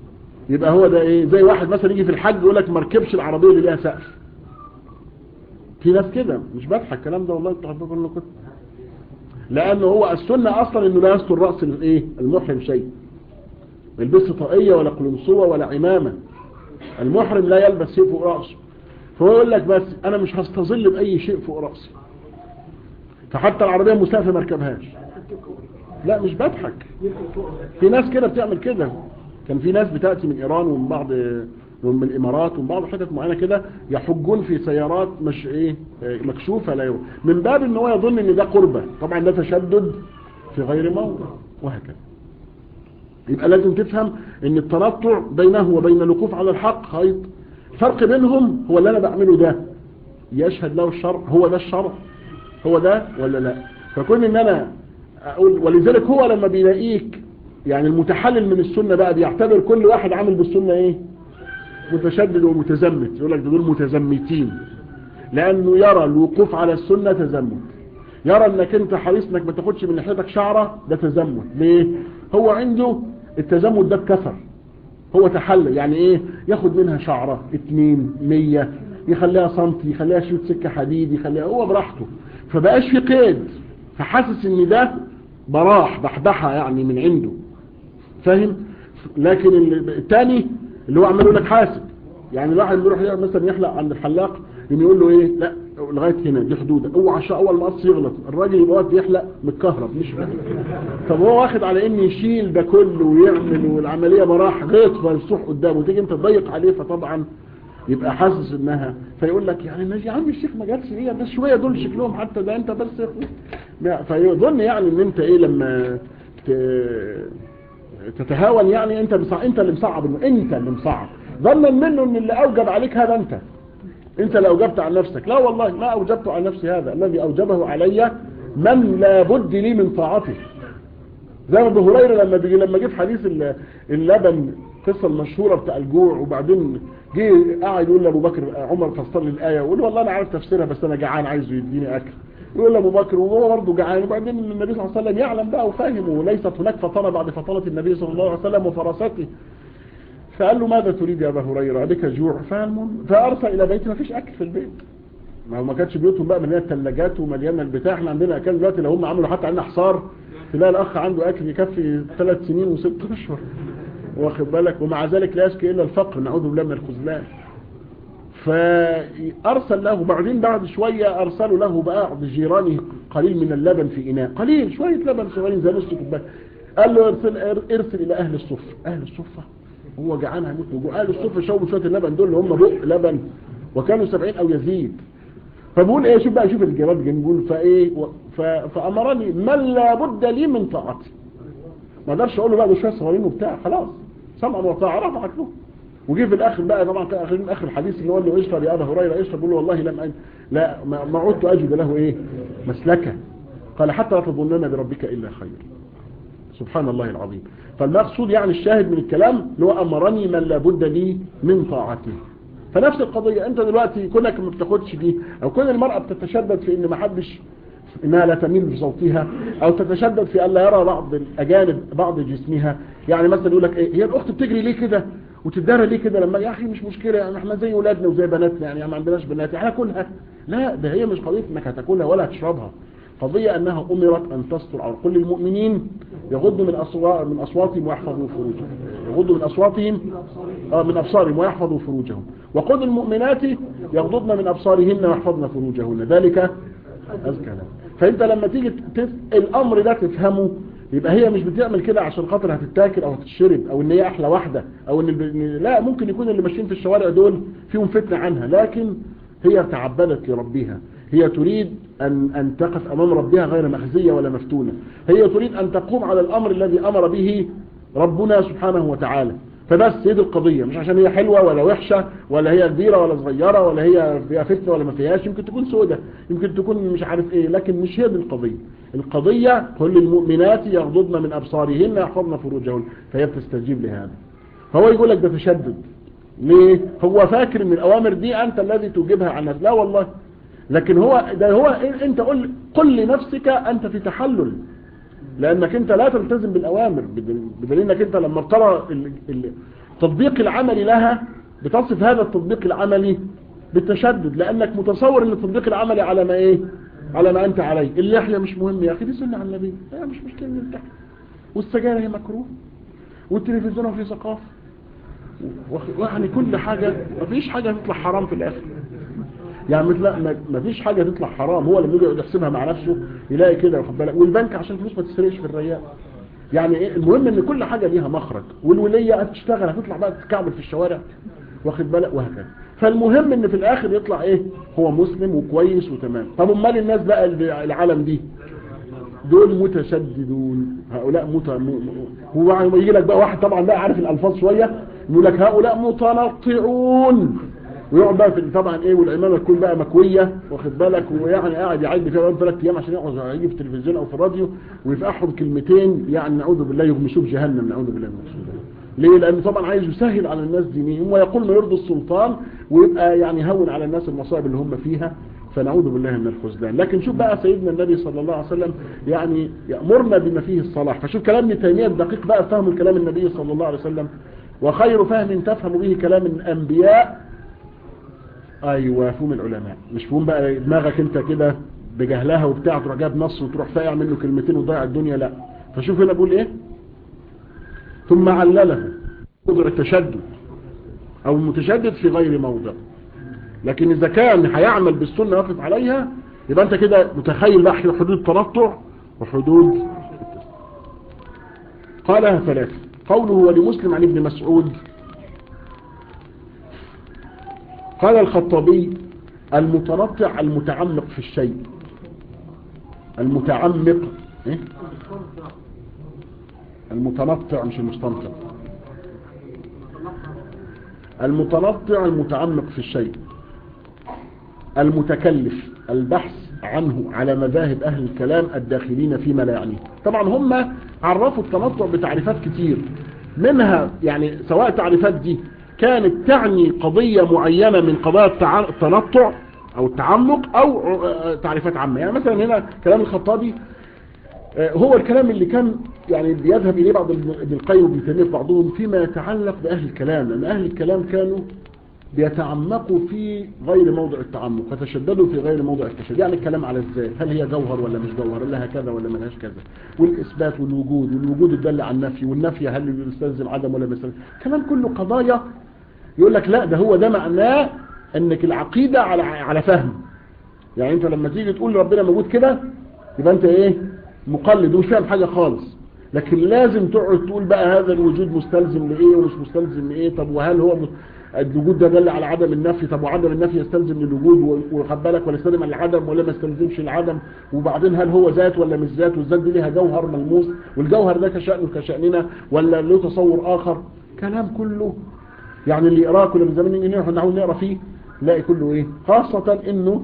يبقى هو ده ايه زي واحد مثلا يجي في الحج يقول لك ما ركبش العربيه اللي ليها سقف في ناس كده مش بضحك الكلام ده والله تحبوا انه كنت لانه هو السنه اصلا انه لا يستر راس الايه المحرم شيء ما يلبسش طاقيه ولا قلنسوه ولا عمامه المحرم لا يلبس شيء فوق راسه فهو يقول لك بس انا مش هستظل باي شيء فوق راسي فحتى العربيه المسافه ما اركبهاش لا مش بضحك في ناس كده بتعمل كده كان في ناس بتاتي من ايران ومن بعض ومن الامارات ومن بعض حتت معينه كده يحجون في سيارات مش ايه آه، مكشوفه لا يو. من باب ان هو يظن ان ده قربه طبعا ده تشدد في غير موضع وهكذا يبقى لازم تفهم ان التنطع بينه وبين الوقوف على الحق خيط الفرق بينهم هو اللي انا بعمله ده يشهد له الشرع هو ده الشرع هو ده ولا لا فكون ان انا اقول ولذلك هو لما بيلاقيك يعني المتحلل من السنة بقى بيعتبر كل واحد عامل بالسنة ايه متشدد ومتزمت يقول لك دول متزمتين لانه يرى الوقوف على السنة تزمت يرى انك انت حريص انك ما تاخدش من ناحيتك شعرة ده تزمت ليه هو عنده التزمت ده بكثر هو تحلل يعني ايه ياخد منها شعرة اتنين مية يخليها سنتي يخليها شوت سكة حديد يخليها هو براحته فبقاش في قيد فحاسس ان ده براح بحبحة يعني من عنده فاهم لكن الثاني اللي هو عمال لك حاسب يعني الواحد بيروح مثلا يحلق عند الحلاق يقول له ايه لا لغايه هنا دي حدود اوعى عشان اول مقص يغلط الراجل يبقى واقف يحلق متكهرب مش طب هو واخد على ان يشيل ده كله ويعمل والعمليه براح غيط مفتوح قدامه تيجي انت تضيق عليه فطبعا يبقى حاسس انها فيقول لك يعني ماشي يا عم الشيخ ما جاتش ايه بس شويه دول شكلهم حتى ده انت بس فيظن يعني ان انت ايه لما تتهاون يعني انت بصع... انت اللي مصعب انت اللي مصعب ظنا منه ان اللي اوجب عليك هذا انت انت اللي اوجبت عن نفسك لا والله ما اوجبت عن نفسي هذا الذي اوجبه علي من لا بد لي من طاعته زي ما ابو هريره لما بيجي لما جه في حديث اللبن القصه المشهوره بتاع الجوع وبعدين جه قاعد يقول لابو بكر عمر فسر لي الايه ويقول والله انا عارف تفسيرها بس انا جعان عايزه يديني اكل يقول لابو بكر وهو برضه جعان وبعدين النبي صلى الله عليه وسلم يعلم بقى وفاهم وليست هناك فطنه بعد فطنه النبي صلى الله عليه وسلم وفراسته فقال له ماذا تريد يا ابا هريره بك جوع فالمهم فارسل الى بيته ما فيش اكل في البيت ما هو ما كانتش بيوتهم بقى مليانه ثلاجات ومليانه البتاع احنا عندنا اكل دلوقتي لو هم عملوا حتى عندنا حصار تلاقي الاخ عنده اكل يكفي ثلاث سنين وست اشهر واخد بالك ومع ذلك لا يشكي الا الفقر نعوذ بالله من الخذلان فارسل له بعدين بعد شويه ارسلوا له بعض جيرانه قليل من اللبن في اناء قليل شويه لبن صغيرين زي نص كوبايه قال له ارسل ارسل الى اهل الصفه اهل الصفه هو جعان هيموت من جوع اهل الصفه شربوا شويه اللبن دول اللي هم بق لبن وكانوا 70 او يزيد فبقول ايه شوف بقى شوف الجواب بيقول فايه فامرني من لا بد لي من طاعتي ما اقدرش اقول له بقى ده شويه صغيرين وبتاع خلاص سمعا وطاعه رفعت له وجه في الاخر بقى طبعا كان اخر اخر الحديث اللي هو له اشرب يا ابا هريره اشرب بيقول له والله لم أن لا ما, ما عدت اجد له ايه مسلكا قال حتى لا تظنن بربك الا خير سبحان الله العظيم فالمقصود يعني الشاهد من الكلام اللي هو امرني من لابد لي من طاعته فنفس القضيه انت دلوقتي كونك ما بتاخدش دي او كون المراه بتتشدد في ان ما حدش انها لا تميل بصوتها او تتشدد في ان لا يرى بعض الاجانب بعض جسمها يعني مثلا يقول لك ايه هي الاخت بتجري ليه كده وتدارى ليه كده لما يا اخي مش مشكله يعني احنا زي اولادنا وزي بناتنا يعني ما عندناش بنات احنا كلها لا ده هي مش قضيه انك هتاكلها ولا هتشربها قضيه انها امرت ان تستر على كل المؤمنين يغضوا من اصوات من اصواتهم ويحفظوا فروجهم يغضوا من اصواتهم اه من ابصارهم ويحفظوا فروجهم وقل المؤمنات يغضضن من ابصارهن ويحفظن فروجهن ذلك أزكى لهم فانت لما تيجي تف... الامر ده تفهمه يبقى هي مش بتعمل كده عشان خاطر هتتاكل او هتتشرب او ان هي احلى واحده او ان الب... لا ممكن يكون اللي ماشيين في الشوارع دول فيهم فتنه عنها لكن هي تعبدت لربها هي تريد أن, أن تقف أمام ربها غير مخزية ولا مفتونة هي تريد أن تقوم على الأمر الذي أمر به ربنا سبحانه وتعالى فبس هي دي القضية مش عشان هي حلوة ولا وحشة ولا هي كبيرة ولا صغيرة ولا هي فيها فتنة ولا ما فيهاش يمكن تكون سودة يمكن تكون مش عارف ايه لكن مش هي دي القضية القضية كل المؤمنات يغضضن من أبصارهن يحفظن فروجهن فهي بتستجيب لهذا فهو يقول لك ده تشدد ليه هو فاكر ان الأوامر دي أنت الذي توجبها عن نفسك لا والله لكن هو ده هو انت قل قل لنفسك أنت في تحلل لانك انت لا تلتزم بالاوامر بدليل انك انت لما ترى التطبيق العملي لها بتصف هذا التطبيق العملي بالتشدد لانك متصور ان التطبيق العملي على ما ايه على ما انت عليه اللحية مش مهم يا اخي دي سنة على النبي لا مش مشكلة ان اللحية والسجاير هي مكروه والتلفزيون فيه ثقافة يعني كل حاجة مفيش حاجة تطلع حرام في الاخر يعني مثل ما فيش حاجة تطلع حرام هو لما يجي يقعد يحسبها مع نفسه يلاقي كده واخد بالك والبنك عشان فلوس ما تسرقش في الريال يعني ايه المهم ان كل حاجة ليها مخرج والولية هتشتغل هتطلع بقى تتكعبل في الشوارع واخد بالك وهكذا فالمهم ان في الاخر يطلع ايه هو مسلم وكويس وتمام طب امال الناس بقى العالم دي دول متشددون هؤلاء مت هو يجي لك بقى واحد طبعا بقى عارف الالفاظ شويه يقول لك هؤلاء متنطعون ويقعد بقى في طبعا ايه والعمامه تكون بقى مكويه واخد بالك ويعني قاعد يعد فيها ثلاث ايام عشان يقعد يجي في التلفزيون او في الراديو ويفقحوا بكلمتين يعني نعوذ بالله يغمسوه في جهنم نعوذ بالله من الشيطان ليه لانه طبعا عايز يسهل على الناس دينهم ويقول ما يرضي السلطان ويبقى يعني هون على الناس المصائب اللي هم فيها فنعوذ بالله من الخذلان لكن شوف بقى سيدنا النبي صلى الله عليه وسلم يعني يأمرنا بما فيه الصلاح فشوف كلام ابن تيمية الدقيق بقى فهم الكلام النبي صلى الله عليه وسلم وخير فهم تفهم به كلام الأنبياء أيوة فهم العلماء مش فهم بقى دماغك انت كده بجهلها وبتاع تروح جاب نص وتروح فاقع منه كلمتين وضيع الدنيا لا فشوف هنا بقول ايه ثم علله موضع التشدد او المتشدد في غير موضع لكن اذا كان هيعمل بالسنة يقف عليها يبقى انت كده متخيل بقى حدود التنطع وحدود قالها ثلاثة قوله ولمسلم عن ابن مسعود قال الخطابي المتنطع المتعمق في الشيء المتعمق إيه؟ المتنطع مش المستنطع المتنطع المتعمق في الشيء المتكلف البحث عنه على مذاهب أهل الكلام الداخلين فيما لا يعنيه طبعا هم عرفوا التنطع بتعريفات كتير منها يعني سواء التعريفات دي كانت تعني قضية معينة من قضايا التنطع أو التعمق أو تعريفات عامة يعني مثلا هنا كلام الخطابي هو الكلام اللي كان يعني بيذهب إليه بعض ابن القيم وابن تيمية بعضهم فيما يتعلق بأهل الكلام لأن أهل الكلام كانوا بيتعمقوا في غير موضع التعمق فتشددوا في غير موضع التشدد يعني الكلام على الذات هل هي جوهر ولا مش جوهر لها كذا ولا ملهاش كذا والإثبات والوجود والوجود الدل على النفي والنفي هل يستلزم عدم ولا يستلزم كلام كله قضايا يقول لك لا ده هو ده معناه انك العقيدة على على فهم يعني انت لما تيجي تقول ربنا موجود كده يبقى انت ايه مقلد ومش فاهم حاجة خالص لكن لازم تقعد تقول بقى هذا الوجود مستلزم لايه ومش مستلزم لايه طب وهل هو الوجود ده دل على عدم النفي طب وعدم النفي يستلزم للوجود وخد بالك ولا يستلزم العدم ولا ما يستلزمش العدم وبعدين هل هو ذات ولا مش ذات والذات دي ليها جوهر ملموس والجوهر ده كشأنه كشأننا ولا له تصور آخر كلام كله يعني اللي يقراه كل من زمان نيجي نروح نحاول نقرا فيه نلاقي كله ايه خاصة انه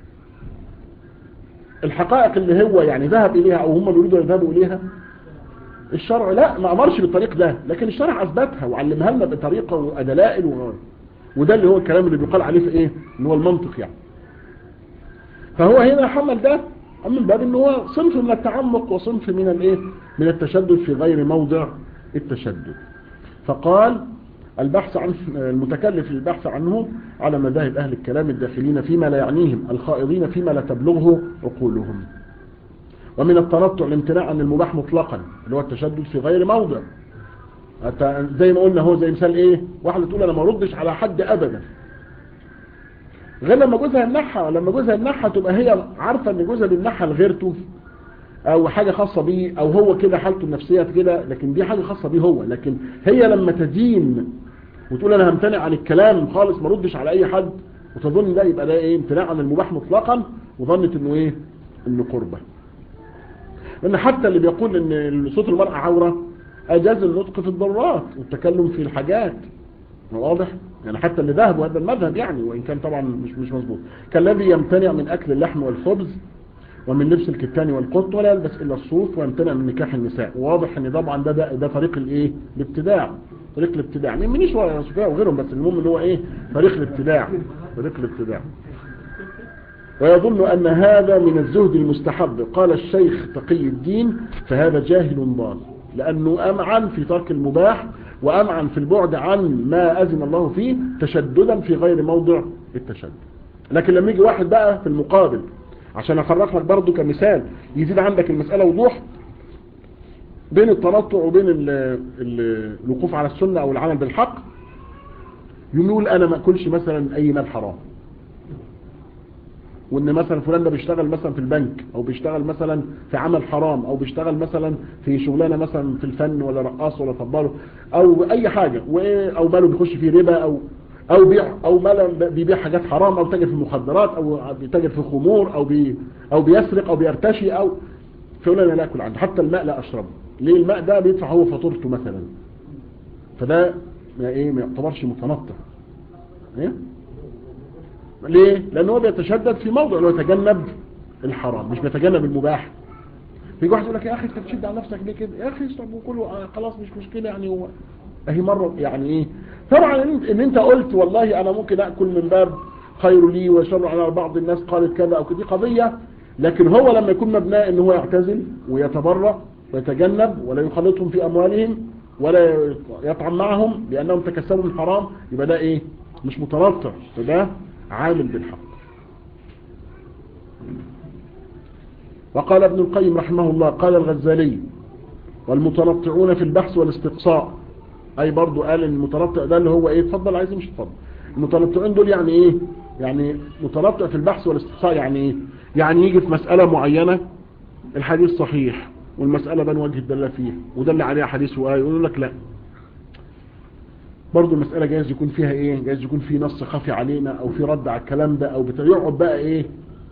الحقائق اللي هو يعني ذهب اليها او هم بيريدوا يذهبوا اليها الشرع لا ما امرش بالطريق ده لكن الشرع اثبتها وعلمها لنا بطريقه ودلائل وغيره وده اللي هو الكلام اللي بيقال عليه في ايه اللي هو المنطق يعني فهو هنا حمل ده من باب ان هو صنف من التعمق وصنف من الايه من التشدد في غير موضع التشدد فقال البحث عن المتكلف البحث عنه على مذاهب أهل الكلام الداخلين فيما لا يعنيهم الخائضين فيما لا تبلغه عقولهم ومن التنطع الامتناع عن المباح مطلقا اللي هو التشدد في غير موضع زي ما قلنا هو زي مثال ايه واحدة تقول انا ما ردش على حد ابدا غير لما جوزها يمنحها لما جوزها يمنحها تبقى هي عارفة ان جوزها بيمنحها لغيرته او حاجة خاصة بيه او هو كده حالته النفسية كده لكن دي حاجة خاصة بيه هو لكن هي لما تدين وتقول انا همتنع عن الكلام خالص ما ردش على اي حد وتظن ده يبقى ده ايه امتناع عن المباح مطلقا وظنت انه ايه انه قربة لان حتى اللي بيقول ان صوت المرأة عورة اجاز النطق في الضرورات والتكلم في الحاجات واضح يعني حتى اللي ذهبوا هذا المذهب يعني وان كان طبعا مش مش مظبوط كالذي يمتنع من اكل اللحم والخبز ومن لبس الكتان والقط ولا يلبس الا الصوف ويمتنع من نكاح النساء واضح ان طبعا ده ده, ده طريق الايه الابتداع طريق الابتداع من منيش ولا سفياء وغيرهم بس المهم ان هو ايه طريق الابتداع طريق الابتداع ويظن ان هذا من الزهد المستحب قال الشيخ تقي الدين فهذا جاهل ضال لانه امعن في ترك المباح وأمعن في البعد عن ما أذن الله فيه تشددا في غير موضع التشدد لكن لما يجي واحد بقى في المقابل عشان أفرق لك برضو كمثال يزيد عندك المسألة وضوح بين التنطع وبين ال ال الوقوف على السنة أو العمل بالحق يقول أنا ما أكلش مثلا أي مال حرام وان مثلا فلان ده بيشتغل مثلا في البنك او بيشتغل مثلا في عمل حرام او بيشتغل مثلا في شغلانه مثلا في الفن ولا رقاص ولا طبال او اي حاجه وايه او ماله بيخش في ربا او او بيع او ماله بيبيع حاجات حرام او تاجر في المخدرات او بيتاجر في خمور او بي او بيسرق او بيرتشي او فيقول انا لا اكل عنده حتى الماء لا اشربه ليه الماء ده بيدفع هو فاتورته مثلا فده ما ايه ما يعتبرش متنطع ايه ليه لان هو بيتشدد في موضع انه يتجنب الحرام مش بيتجنب المباح في واحد يقول لك يا اخي انت بتشد على نفسك ليه كده يا اخي اشرب وكله آه خلاص مش مشكله يعني هو اهي مره يعني ايه طبعا ان ان انت قلت والله انا ممكن اكل من باب خير لي وشر على بعض الناس قالت كذا او كده دي قضيه لكن هو لما يكون مبناه ان هو يعتزل ويتبرع ويتجنب ولا يخلطهم في اموالهم ولا يطعم معهم لانهم تكسبوا من حرام يبقى ده ايه مش متنطع فده عامل بالحق وقال ابن القيم رحمه الله قال الغزالي والمتنطعون في البحث والاستقصاء اي برضو قال ان المتنطع ده اللي هو ايه اتفضل عايز مش اتفضل المتنطعين دول يعني ايه يعني متنطع في البحث والاستقصاء يعني ايه يعني يجي في مسألة معينة الحديث صحيح والمسألة بان وجه الدلالة فيه ودل عليها حديث وآية يقول لك لا برضو المسألة جايز يكون فيها ايه جايز يكون في نص خفي علينا او في رد على الكلام ده او بتاع يقعد بقى ايه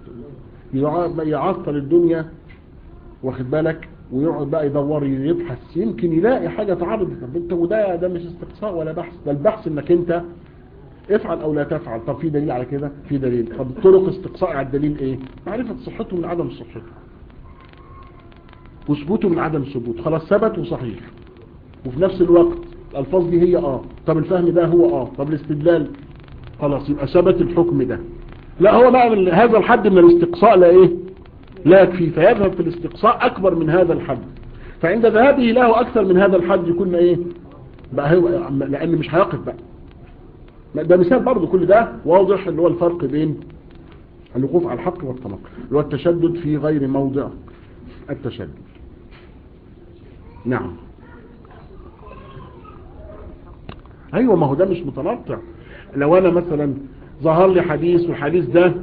يعطل الدنيا واخد بالك ويقعد بقى يدور يبحث يمكن يلاقي حاجة تعرض طب انت وده ده مش استقصاء ولا بحث ده البحث انك انت افعل او لا تفعل طب في دليل على كده في دليل طب طرق استقصاء على الدليل ايه معرفة صحته من عدم صحته وثبوته من عدم ثبوت خلاص ثبت وصحيح وفي نفس الوقت الالفاظ دي هي اه طب الفهم ده هو اه طب الاستدلال خلاص يبقى ثبت الحكم ده لا هو بقى من هذا الحد من الاستقصاء لا ايه لا يكفي فيذهب في الاستقصاء اكبر من هذا الحد فعند ذهابه له اكثر من هذا الحد يكون ايه بقى هو لان مش هيقف بقى ده مثال برضه كل ده واضح اللي هو الفرق بين الوقوف على الحق والتنقل اللي هو التشدد في غير موضع التشدد نعم ايوه ما هو ده مش متنطع لو انا مثلا ظهر لي حديث والحديث ده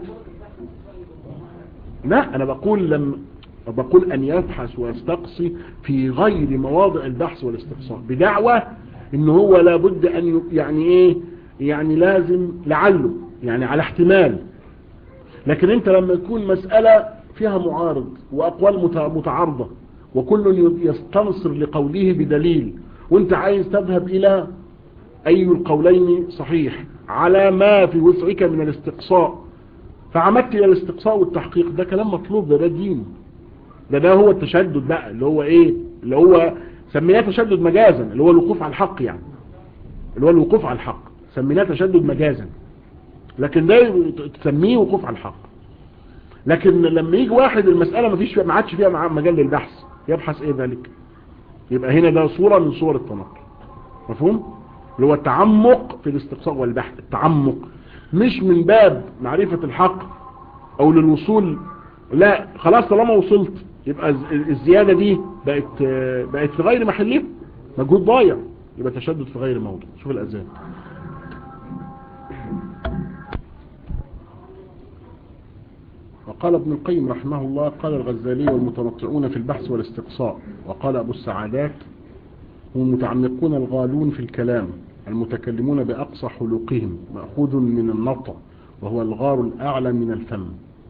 لا انا بقول لما بقول ان يبحث ويستقصي في غير مواضع البحث والاستقصاء بدعوة ان هو لابد ان يعني ايه يعني لازم لعله يعني على احتمال لكن انت لما يكون مسألة فيها معارض واقوال متعارضة وكل يستنصر لقوله بدليل وانت عايز تذهب الى اي القولين صحيح على ما في وسعك من الاستقصاء فعمدت الى الاستقصاء والتحقيق ده كلام مطلوب ده ده دين ده ده هو التشدد بقى اللي هو ايه اللي هو سميناه تشدد مجازا اللي هو الوقوف على الحق يعني اللي هو الوقوف على الحق سميناه تشدد مجازا لكن ده تسميه وقوف على الحق لكن لما يجي واحد المسألة ما فيش ما عادش فيها مجال للبحث يبحث ايه ذلك يبقى هنا ده صورة من صور التنقل مفهوم اللي هو التعمق في الاستقصاء والبحث التعمق مش من باب معرفة الحق او للوصول لا خلاص طالما وصلت يبقى الزيادة دي بقت بقت في غير محلها مجهود ضايع يبقى تشدد في غير موضع شوف الأذان وقال ابن القيم رحمه الله قال الغزالي والمتنطعون في البحث والاستقصاء وقال أبو السعادات هم المتعمقون الغالون في الكلام المتكلمون بأقصى حلوقهم مأخوذ من النطع وهو الغار الأعلى من الفم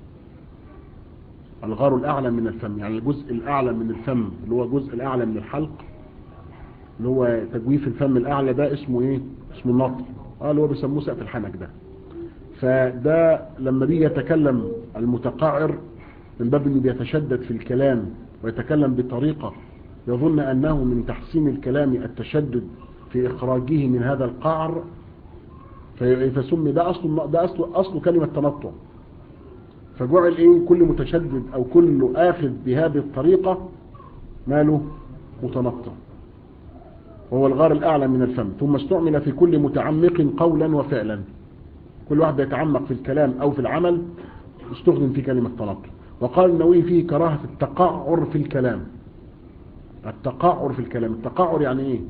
الغار الأعلى من الفم يعني الجزء الأعلى من الفم اللي هو الجزء الأعلى من الحلق اللي هو تجويف الفم الأعلى ده اسمه ايه اسمه النطع اه اللي هو بيسموه سقف الحنك ده فده لما بيجي يتكلم المتقعر من باب انه بيتشدد في الكلام ويتكلم بطريقة يظن انه من تحسين الكلام التشدد في اخراجه من هذا القعر فسمي ده اصل ده اصل اصل كلمة تنطع فجعل ايه كل متشدد او كل اخذ بهذه الطريقة ماله متنطع وهو الغار الأعلى من الفم ثم استعمل في كل متعمق قولا وفعلا كل واحد يتعمق في الكلام أو في العمل استخدم في كلمة تنطع وقال النووي فيه كراهة التقعر في الكلام التقعر في الكلام التقعر يعني ايه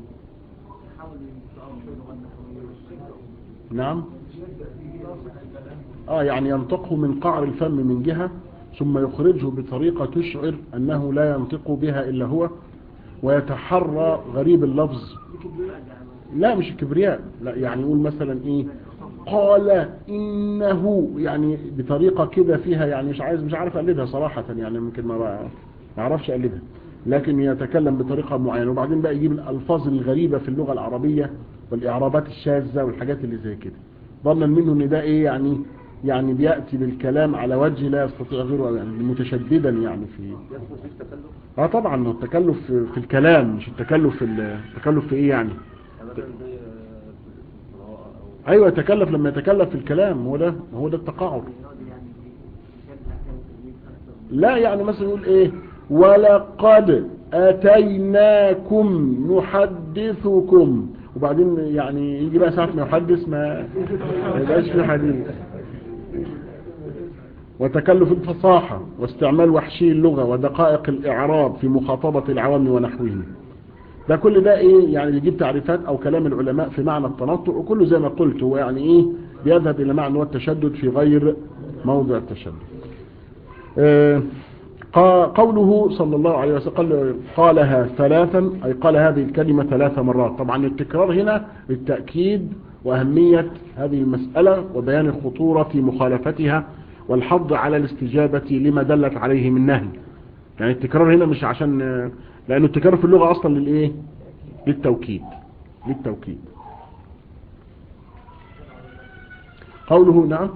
نعم اه يعني ينطقه من قعر الفم من جهة ثم يخرجه بطريقة تشعر أنه لا ينطق بها إلا هو ويتحرى غريب اللفظ لا مش الكبرياء لا يعني يقول مثلا ايه قال انه يعني بطريقة كده فيها يعني مش عايز مش عارف اقلدها صراحة يعني ممكن ما ما اعرفش اقلدها لكن يتكلم بطريقة معينة وبعدين بقى يجيب الالفاظ الغريبة في اللغة العربية والاعرابات الشاذة والحاجات اللي زي كده ظنا منه ان ده ايه يعني يعني بيأتي بالكلام على وجه لا يستطيع غيره يعني متشددا يعني في اه طبعا هو التكلف في في الكلام مش التكلف في ال- التكلف في ايه يعني ايوه يتكلف لما يتكلف في الكلام هو ده هو ده التقاعد لا يعني مثلا يقول ايه ولقد اتيناكم نحدثكم وبعدين يعني يجي بقى ساعة ما يحدث ما ما يبقاش في حديث وتكلف الفصاحة واستعمال وحشي اللغة ودقائق الإعراب في مخاطبة العوام ونحوهم ده كل ده ايه يعني يجيب تعريفات او كلام العلماء في معنى التنطع وكله زي ما قلت هو يعني ايه بيذهب الى معنى هو التشدد في غير موضع التشدد آه، قا- قوله صلى الله عليه وسلم قال- قالها ثلاثا أي قال هذه الكلمة ثلاث مرات طبعا التكرار هنا للتأكيد وأهمية هذه المسألة وبيان الخطورة في مخالفتها والحض على الاستجابة لما دلت عليه من نهي يعني التكرار هنا مش عشان لأنه التكرار في اللغة أصلا للإيه للتوكيد للتوكيد قوله نعم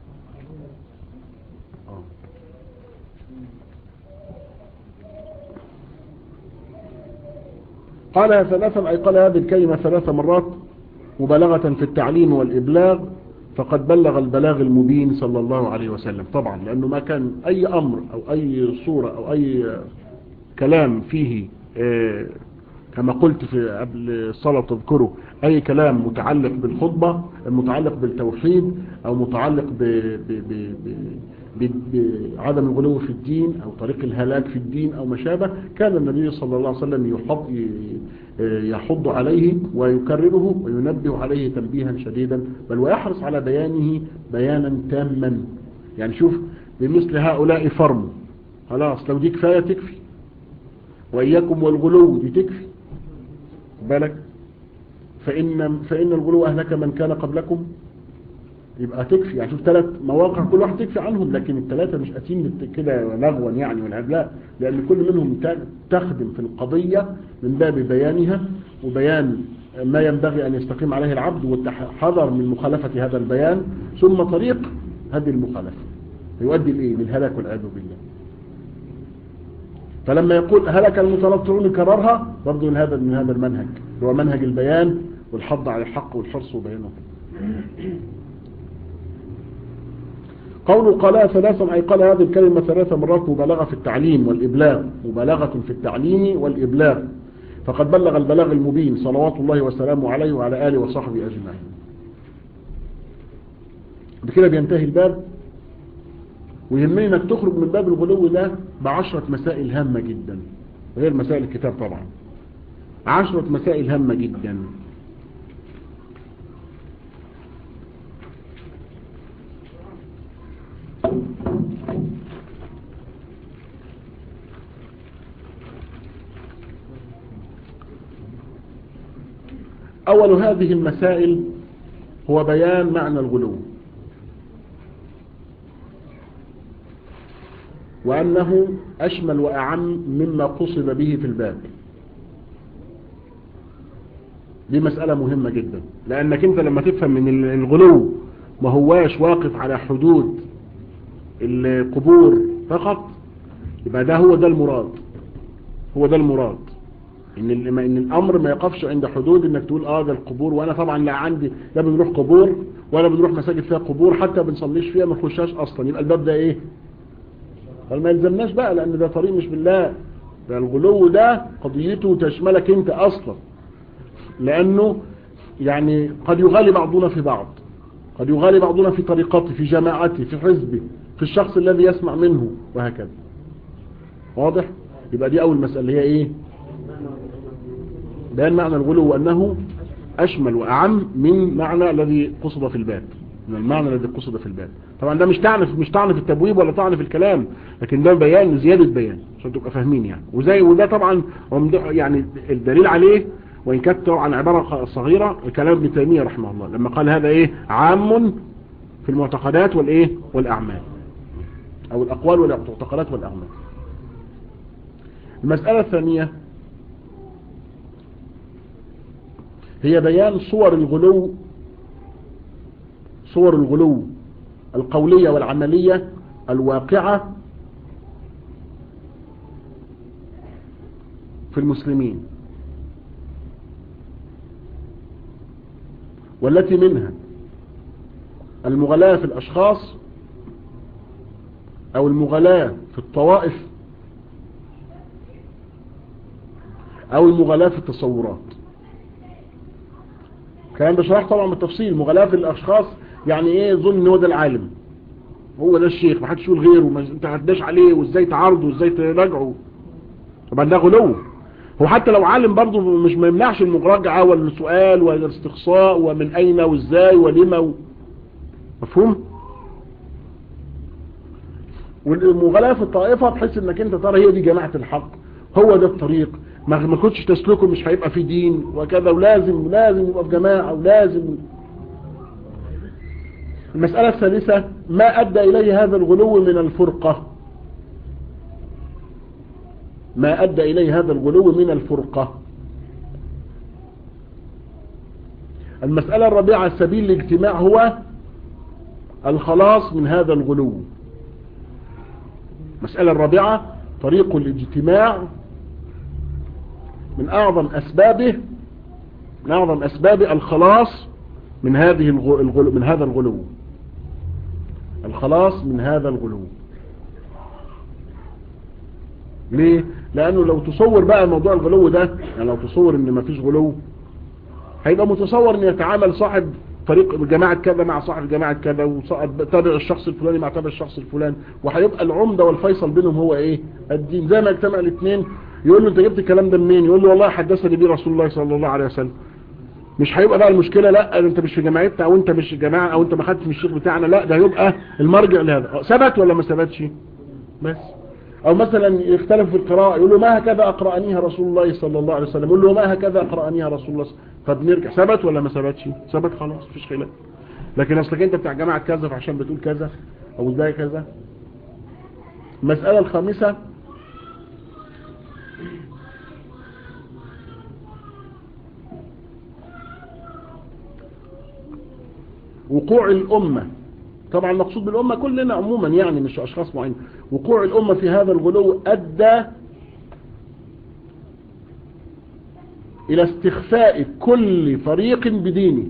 قالها ثلاثا أي قال هذه الكلمة ثلاث مرات مبالغة في التعليم والإبلاغ فقد بلغ البلاغ المبين صلى الله عليه وسلم طبعا لأنه ما كان أي أمر أو أي صورة أو أي كلام فيه آه، كما قلت في قبل الصلاة تذكره أي كلام متعلق بالخطبة متعلق بالتوحيد أو متعلق ب ب ب ب بعدم الغلو في الدين أو طريق الهلاك في الدين أو ما شابه كان النبي صلى الله عليه وسلم يحض يحض عليه ويكرره وينبه عليه تنبيها شديدا بل ويحرص على بيانه بيانا تاما يعني شوف بمثل هؤلاء فرم خلاص لو دي كفاية تكفي وإياكم والغلو دي تكفي بالك فإن, فإن الغلو أهلك من كان قبلكم يبقى تكفي يعني شوف ثلاث مواقع كل واحد تكفي عنهم لكن الثلاثة مش أتين كده لغوا يعني والعب لا لأن كل منهم تخدم في القضية من باب بيانها وبيان ما ينبغي أن يستقيم عليه العبد والحذر من مخالفة هذا البيان ثم طريق هذه المخالفة يؤدي الإيه للهلاك والعياذ بالله فلما يقول هلك المتنطعون يكررها برضه من هذا من هذا المنهج هو منهج البيان والحض على الحق والحرص وبيانه قوله قالها ثلاثا أي قال هذه الكلمة ثلاث مرات مبالغة في التعليم والإبلاغ مبالغة في التعليم والإبلاغ فقد بلغ البلاغ المبين صلوات الله وسلامه عليه وعلى آله وصحبه أجمعين بكده بينتهي الباب ويهمني انك تخرج من باب الغلو ده بعشرة مسائل هامة جدا غير مسائل الكتاب طبعا عشرة مسائل هامة جدا أول هذه المسائل هو بيان معنى الغلو وأنه أشمل وأعم مما قصد به في الباب دي مسألة مهمة جدا لأنك أنت لما تفهم من الغلو ما هواش واقف على حدود القبور فقط يبقى ده هو ده المراد هو ده المراد إن, إن الأمر ما يقفش عند حدود إنك تقول آه ده القبور وأنا طبعا لا عندي لا بنروح قبور ولا بنروح مساجد فيها قبور حتى بنصليش فيها ما نخشاش أصلا يبقى الباب ده إيه قال ما يلزمناش بقى لان ده طريق مش بالله ده الغلو ده قضيته تشملك انت اصلا لانه يعني قد يغالي بعضنا في بعض قد يغالي بعضنا في طريقته في جماعته في حزبه في الشخص الذي يسمع منه وهكذا واضح يبقى دي اول مسألة اللي هي ايه بيان معنى الغلو وانه اشمل واعم من معنى الذي قصد في الباب من المعنى الذي قصد في الباب طبعا ده مش طعن في مش طعن في التبويب ولا طعن في الكلام لكن ده بيان زيادة بيان عشان تبقى فاهمين يعني وزي وده طبعا يعني الدليل عليه وإن كانت طبعا عبارة صغيرة كلام ابن تيمية رحمه الله لما قال هذا ايه عام في المعتقدات والايه والاعمال او الاقوال والمعتقدات والاعمال المسألة الثانية هي بيان صور الغلو صور الغلو القولية والعملية الواقعة في المسلمين والتي منها المغلاة في الأشخاص أو المغلاة في الطوائف أو المغلاة في التصورات الكلام ده شرح طبعا بالتفصيل مغلاة في الأشخاص يعني إيه ظن إن هو ده العالم هو ده الشيخ ما حدش يقول غيره ما انت هتداش عليه وازاي تعارضه وازاي تراجعه طبعا ده غلو هو حتى لو عالم برضه مش ما يمنعش المراجعة والسؤال والاستقصاء ومن أين وازاي ولما و... مفهوم والمغلاة في الطائفة بحيث انك انت ترى هي دي جماعة الحق هو ده الطريق ما ما كنتش تسلكه مش هيبقى في دين وكذا ولازم لازم يبقى في جماعة ولازم المسألة الثالثة ما أدى إليه هذا الغلو من الفرقة ما أدى إليه هذا الغلو من الفرقة المسألة الرابعة سبيل الاجتماع هو الخلاص من هذا الغلو المسألة الرابعة طريق الاجتماع من أعظم أسبابه من أعظم أسباب الخلاص من هذه الغلو من هذا الغلو الخلاص من هذا الغلو ليه لانه لو تصور بقى موضوع الغلو ده يعني لو تصور ان مفيش غلو هيبقى متصور ان يتعامل صاحب طريق جماعة كذا مع صاحب جماعة كذا وتابع الشخص الفلاني مع تابع الشخص الفلاني وهيبقى العمدة والفيصل بينهم هو ايه الدين زي ما اجتمع الاثنين يقول له انت جبت الكلام ده منين يقول له والله حدثني بيه رسول الله صلى الله عليه وسلم مش هيبقى بقى المشكلة لا انت مش في جماعتنا او انت مش جماعة او انت ما خدتش من الشيخ بتاعنا لا ده هيبقى المرجع لهذا ثبت ولا ما ثبتش بس او مثلا يختلف في القراءة يقول له ما هكذا اقرأنيها رسول الله صلى الله عليه وسلم يقول له ما هكذا اقرأنيها رسول الله طب نرجع ثبت ولا ما ثبتش ثبت خلاص مفيش خلاف لكن اصلك انت بتاع جماعة كذا عشان بتقول كذا او ازاي كذا المسألة الخامسة وقوع الأمة طبعا المقصود بالأمة كلنا عموما يعني مش أشخاص معين وقوع الأمة في هذا الغلو أدى إلى استخفاء كل فريق بدينه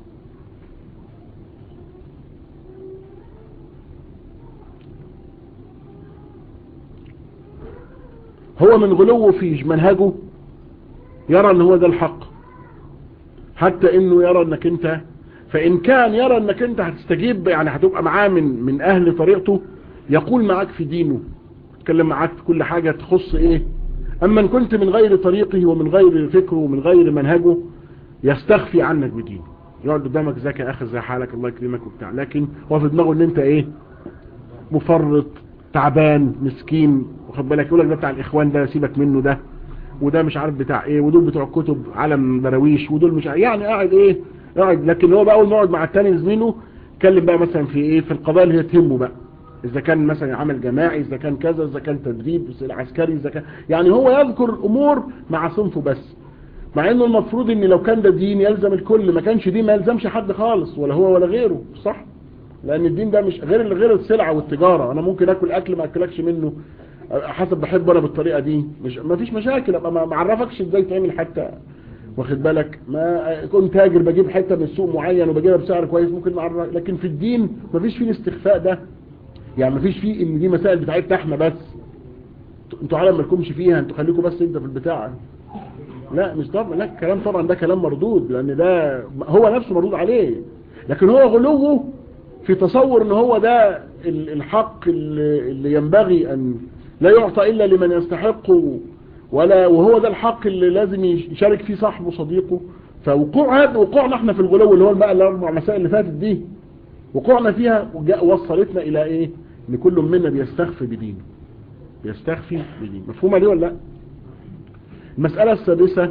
هو من غلوه في منهجه يرى ان هو ده الحق حتى انه يرى انك انت فإن كان يرى أنك أنت هتستجيب يعني هتبقى معاه من من أهل طريقته يقول معاك في دينه يتكلم معاك في كل حاجة تخص إيه أما إن كنت من غير طريقه ومن غير فكره ومن غير منهجه يستخفي عنك بدينه يقعد قدامك ذاك يا أخي زي حالك الله يكرمك وبتاع لكن هو في دماغه إن أنت إيه مفرط تعبان مسكين واخد بالك يقول لك ده بتاع الإخوان ده سيبك منه ده وده مش عارف بتاع إيه ودول بتوع كتب علم درويش ودول مش عارف يعني قاعد إيه قاعد لكن هو بقى اول ما يقعد مع التاني زميله يتكلم بقى مثلا في ايه في القضايا اللي هي تهمه بقى اذا كان مثلا عمل جماعي اذا كان كذا اذا كان تدريب عسكري اذا كان يعني هو يذكر امور مع صنفه بس مع انه المفروض ان لو كان ده دين يلزم الكل ما كانش دين ما يلزمش حد خالص ولا هو ولا غيره صح لان الدين ده مش غير غير السلعه والتجاره انا ممكن اكل اكل ما اكلكش منه حسب بحبه انا بالطريقه دي مش ما فيش مشاكل ابقى ما اعرفكش ازاي تعمل حتى واخد بالك ما كنت تاجر بجيب حته من سوق معين وبجيبها بسعر كويس ممكن معرف لكن في الدين مفيش فيه الاستخفاء ده يعني مفيش فيه ان دي مسائل بتاعتنا احنا بس انتوا عالم مالكمش فيها انتوا خليكم بس انت في البتاع لا مش طبعا لا الكلام طبعا ده كلام مردود لان ده هو نفسه مردود عليه لكن هو غلوه في تصور ان هو ده ال- الحق اللي اللي ينبغي ان لا يعطى الا لمن يستحق ولا وهو ده الحق اللي لازم يشارك فيه صاحبه صديقه فوقوع هذا وقوعنا احنا في الغلو اللي هو بقى الاربع مسائل اللي فاتت دي وقوعنا فيها وجاء- وصلتنا الى ايه ان كل منا بيستخفي بدينه بيستخفي بدينه مفهومه دي ولا لا المسألة السادسة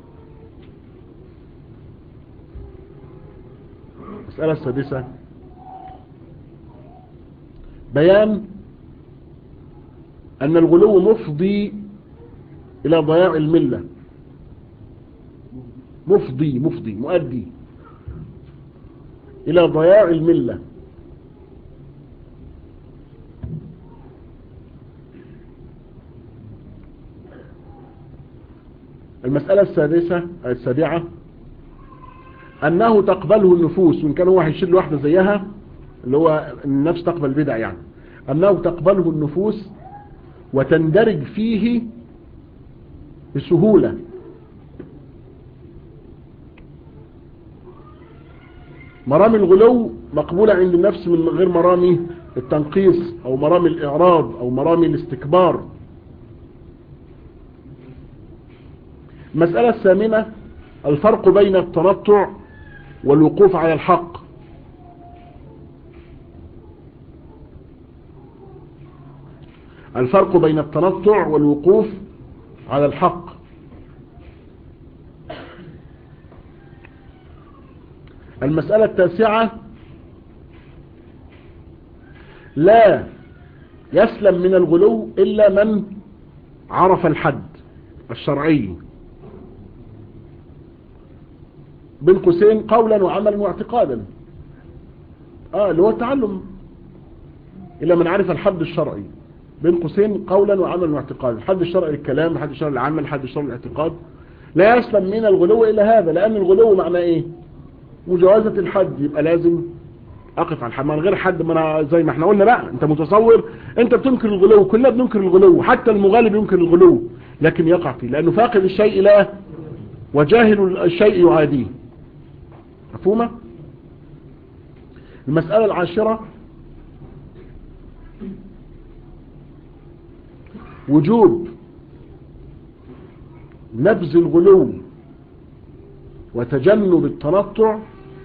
المسألة السادسة بيان أن الغلو مفضي إلى ضياع الملة مفضي مفضي مؤدي إلى ضياع الملة المسألة السادسة السابعة أنه تقبله النفوس وإن كان هو هيشيل له واحدة زيها اللي هو النفس تقبل بدع يعني أنه تقبله النفوس وتندرج فيه بسهولة مرامي الغلو مقبولة عند النفس من غير مرامي التنقيص أو مرامي الإعراض أو مرامي الاستكبار المسألة الثامنة الفرق بين التنطع والوقوف على الحق الفرق بين التنطع والوقوف على الحق المسألة التاسعة لا يسلم من الغلو إلا من عرف الحد الشرعي بين قوسين قولا وعملا واعتقادا اه اللي هو التعلم إلا من عرف الحد الشرعي بين قوسين قولا وعملا واعتقادا الحد الشرعي للكلام الحد الشرعي للعمل الحد الشرعي للاعتقاد لا يسلم من الغلو إلا هذا لأن الغلو معناه إيه مجاوزة الحد يبقى لازم أقف على الحد من غير حد ما أنا زي ما احنا قلنا بقى أنت متصور أنت بتنكر الغلو كلنا بننكر الغلو حتى المغالب ينكر الغلو لكن يقع فيه لأنه فاقد الشيء لا وجاهل الشيء يعاديه مفهومة المسألة العاشرة وجوب نبذ الغلو وتجنب التنطع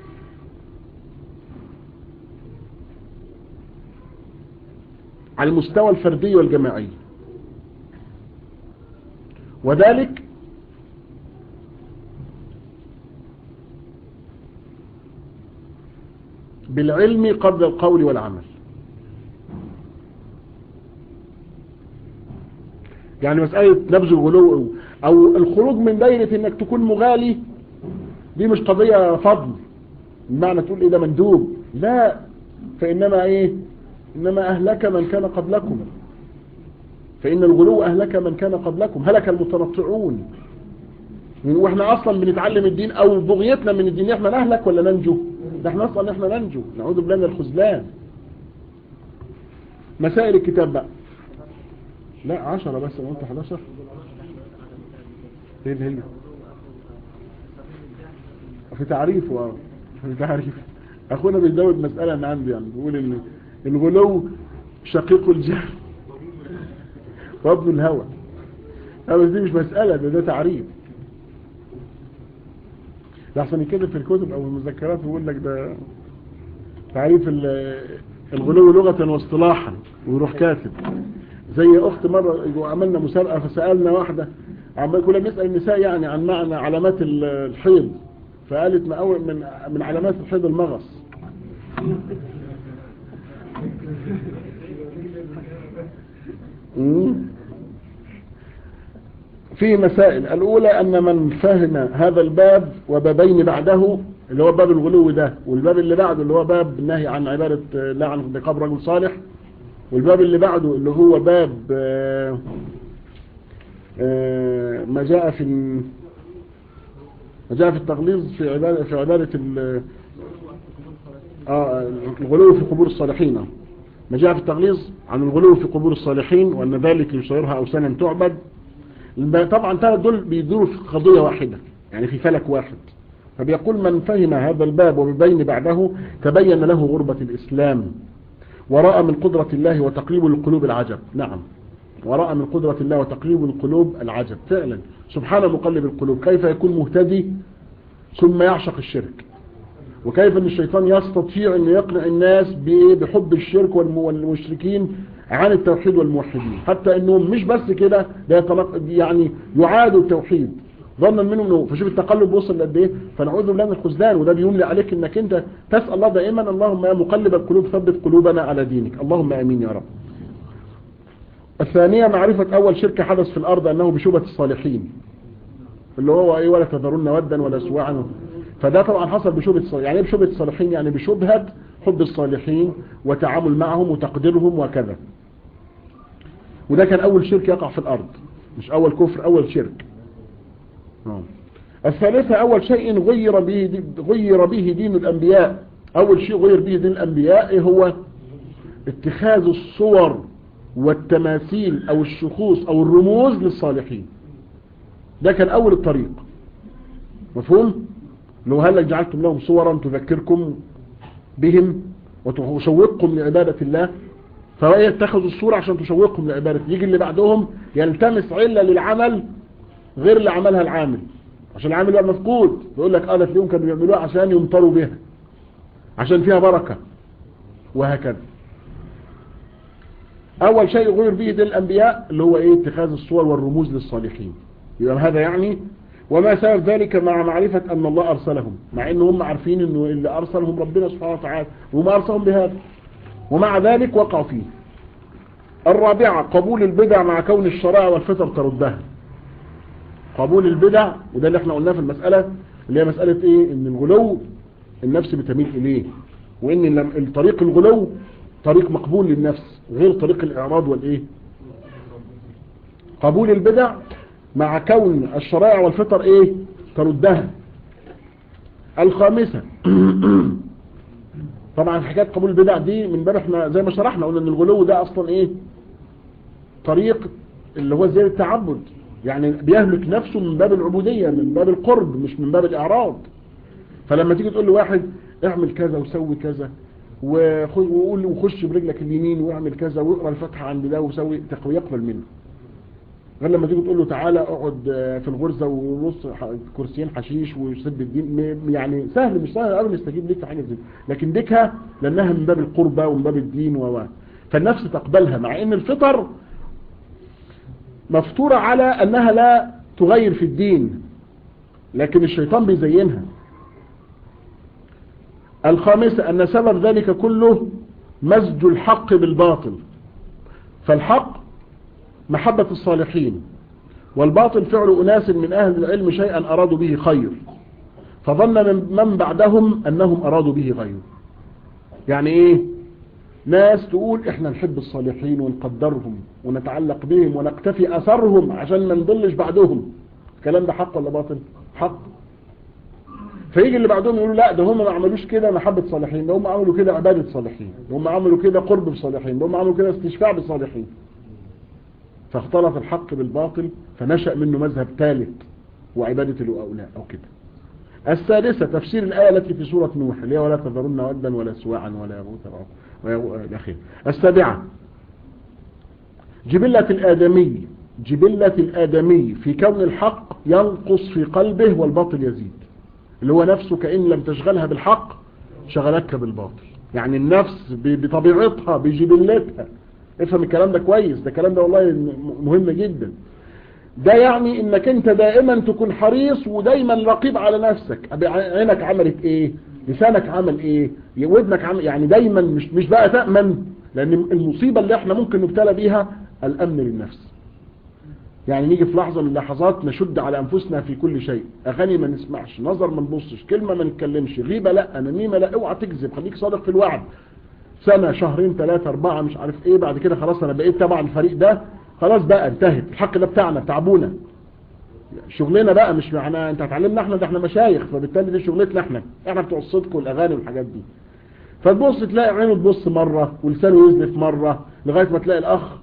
على المستوى الفردي والجماعي وذلك بالعلم قبل القول والعمل يعني مسألة نبذ الغلو او الخروج من دايرة انك تكون مغالي دي مش قضية فضل بمعنى تقول ايه ده مندوب لا فانما ايه انما اهلك من كان قبلكم فان الغلو اهلك من كان قبلكم هلك المتنطعون واحنا اصلا بنتعلم الدين او بغيتنا من الدين احنا نهلك ولا ننجو ده احنا اصلا احنا ننجو نعوذ بالله من الخذلان مسائل الكتاب بقى لا عشرة بس انا قلت 11 ايه اللي هي في تعريف و... في تعريف اخونا بيزود مسألة من عندي يعني بيقول ان الغلو شقيق الجهل وابن الهوى لا بس دي مش مسألة ده ده تعريف لحسن كده في الكتب او المذكرات بيقول لك ده تعريف الغلو لغة واصطلاحا ويروح كاتب زي اخت مرة عملنا مسابقة فسألنا واحدة كنا بنسأل النساء يعني عن معنى علامات الحيض فقالت من من علامات الحيض المغص في مسائل الأولى أن من فهم هذا الباب وبابين بعده اللي هو باب الغلو ده والباب اللي بعده اللي هو باب النهي عن عبادة لا عن بقبر رجل صالح والباب اللي بعده اللي هو باب ما جاء في ما جاء في التغليظ في عبادة في عبادة آه الغلو في قبور الصالحين ما جاء في التغليظ عن الغلو في قبور الصالحين وأن ذلك يصيرها أوثانا تعبد طبعا ثلاث دول بيدوروا في قضية واحدة يعني في فلك واحد فبيقول من فهم هذا الباب وببين بعده تبين له غربة الإسلام ورأى من قدرة الله وتقليب القلوب العجب نعم ورأى من قدرة الله وتقليب القلوب العجب فعلا سبحان مقلب القلوب كيف يكون مهتدي ثم يعشق الشرك وكيف ان الشيطان يستطيع ان يقنع الناس بحب الشرك والمشركين عن التوحيد والموحدين حتى انهم مش بس كده ده يعني يعادوا التوحيد ظنا منهم انه فشوف التقلب وصل لقد ايه فنعوذ بالله من الخذلان وده بيملي عليك انك انت تسال الله دائما اللهم يا مقلب القلوب ثبت قلوبنا على دينك اللهم امين يا رب الثانية معرفة أول شرك حدث في الأرض أنه بشبهة الصالحين اللي هو أي ولا تذرون ودا ولا سواعا فده طبعا حصل بشبهة الصالحين يعني ايه بشبهة الصالحين يعني بشبهة حب الصالحين وتعامل معهم وتقديرهم وكذا وده كان أول شرك يقع في الأرض مش أول كفر أول شرك الثالثة أول شيء غير به غير به دين الأنبياء أول شيء غير به دين الأنبياء هو اتخاذ الصور والتماثيل او الشخوص او الرموز للصالحين ده كان اول الطريق مفهوم لو هل جعلتم لهم صورا تذكركم بهم وتشوقكم لعبادة الله فهي يتخذوا الصورة عشان تشوقكم لعبادة يجي اللي بعدهم يلتمس علة للعمل غير اللي عملها العامل عشان العامل يبقى مفقود يقول لك اه ده اليوم كانوا بيعملوها عشان يمطروا بها عشان فيها بركة وهكذا اول شيء غير به دين الانبياء اللي هو ايه اتخاذ الصور والرموز للصالحين يبقى هذا يعني وما سبب ذلك مع معرفة ان الله ارسلهم مع ان هم عارفين انه اللي ارسلهم ربنا سبحانه وتعالى وما ارسلهم بهذا ومع ذلك وقعوا فيه الرابعة قبول البدع مع كون الشرائع والفطر تردها قبول البدع وده اللي احنا قلناه في المسألة اللي هي مسألة ايه ان الغلو النفس بتميل اليه وان الطريق الغلو طريق مقبول للنفس غير طريق الاعراض والايه قبول البدع مع كون الشرائع والفطر ايه تردها الخامسة طبعا حكاية قبول البدع دي من باب احنا زي ما شرحنا قلنا ان الغلو ده اصلا ايه طريق اللي هو زي التعبد يعني بيهلك نفسه من باب العبودية من باب القرب مش من باب الاعراض فلما تيجي تقول لواحد اعمل كذا وسوي كذا وقول وخش برجلك اليمين واعمل كذا واقرا الفاتحه عند ده وسوي تقوي يقبل منه غير لما تيجي تقول له تعالى اقعد في الغرزه ونص كرسيين حشيش وسب الدين يعني سهل مش سهل قوي نستجيب ليك في حاجه زي لكن ديكها لانها من باب القربه ومن باب الدين و فالنفس تقبلها مع ان الفطر مفطوره على انها لا تغير في الدين لكن الشيطان بيزينها الخامسة أن سبب ذلك كله مزج الحق بالباطل فالحق محبة الصالحين والباطل فعل أناس من أهل العلم شيئا أرادوا به خير فظن من بعدهم أنهم أرادوا به غير يعني إيه ناس تقول إحنا نحب الصالحين ونقدرهم ونتعلق بهم ونقتفي أثرهم عشان ما نضلش بعدهم الكلام ده حق ولا باطل حق فيجي اللي بعدهم يقولوا لا ده هم ما عملوش كده محبة صالحين ده هم عملوا كده عبادة صالحين ده هم عملوا كده قرب بصالحين ده هم عملوا كده استشفاع بصالحين فاختلط الحق بالباطل فنشأ منه مذهب ثالث وعبادة الأولى أو كده السادسة تفسير الآية التي في سورة نوح اللي هي ولا تذرن ودا ولا سواعا ولا يغوث الأخير السابعة جبلة الآدمي جبلة الآدمي في كون الحق ينقص في قلبه والباطل يزيد اللي هو نفسه كأن لم تشغلها بالحق شغلتك بالباطل يعني النفس بطبيعتها بجبلتها افهم الكلام ده كويس ده الكلام ده والله مهم جدا ده يعني انك انت دائما تكون حريص ودايما رقيب على نفسك عينك عملت ايه لسانك عمل ايه ودنك عمل يعني دايما مش مش بقى تأمن لان المصيبة اللي احنا ممكن نبتلى بيها الامن للنفس يعني نيجي في لحظة من اللحظات نشد على أنفسنا في كل شيء أغاني ما نسمعش نظر ما نبصش كلمة ما نتكلمش غيبة لا نميمة لا اوعى تكذب خليك صادق في الوعد سنة شهرين ثلاثة أربعة مش عارف إيه بعد كده خلاص أنا بقيت تبع الفريق ده خلاص بقى انتهت الحق ده بتاعنا تعبونا شغلنا بقى مش معنا انت هتعلمنا احنا ده احنا مشايخ فبالتالي دي شغلتنا احنا احنا بتوع الصدق والاغاني والحاجات دي فتبص تلاقي عينه تبص مرة ولسانه يزلف مرة لغاية ما تلاقي الاخ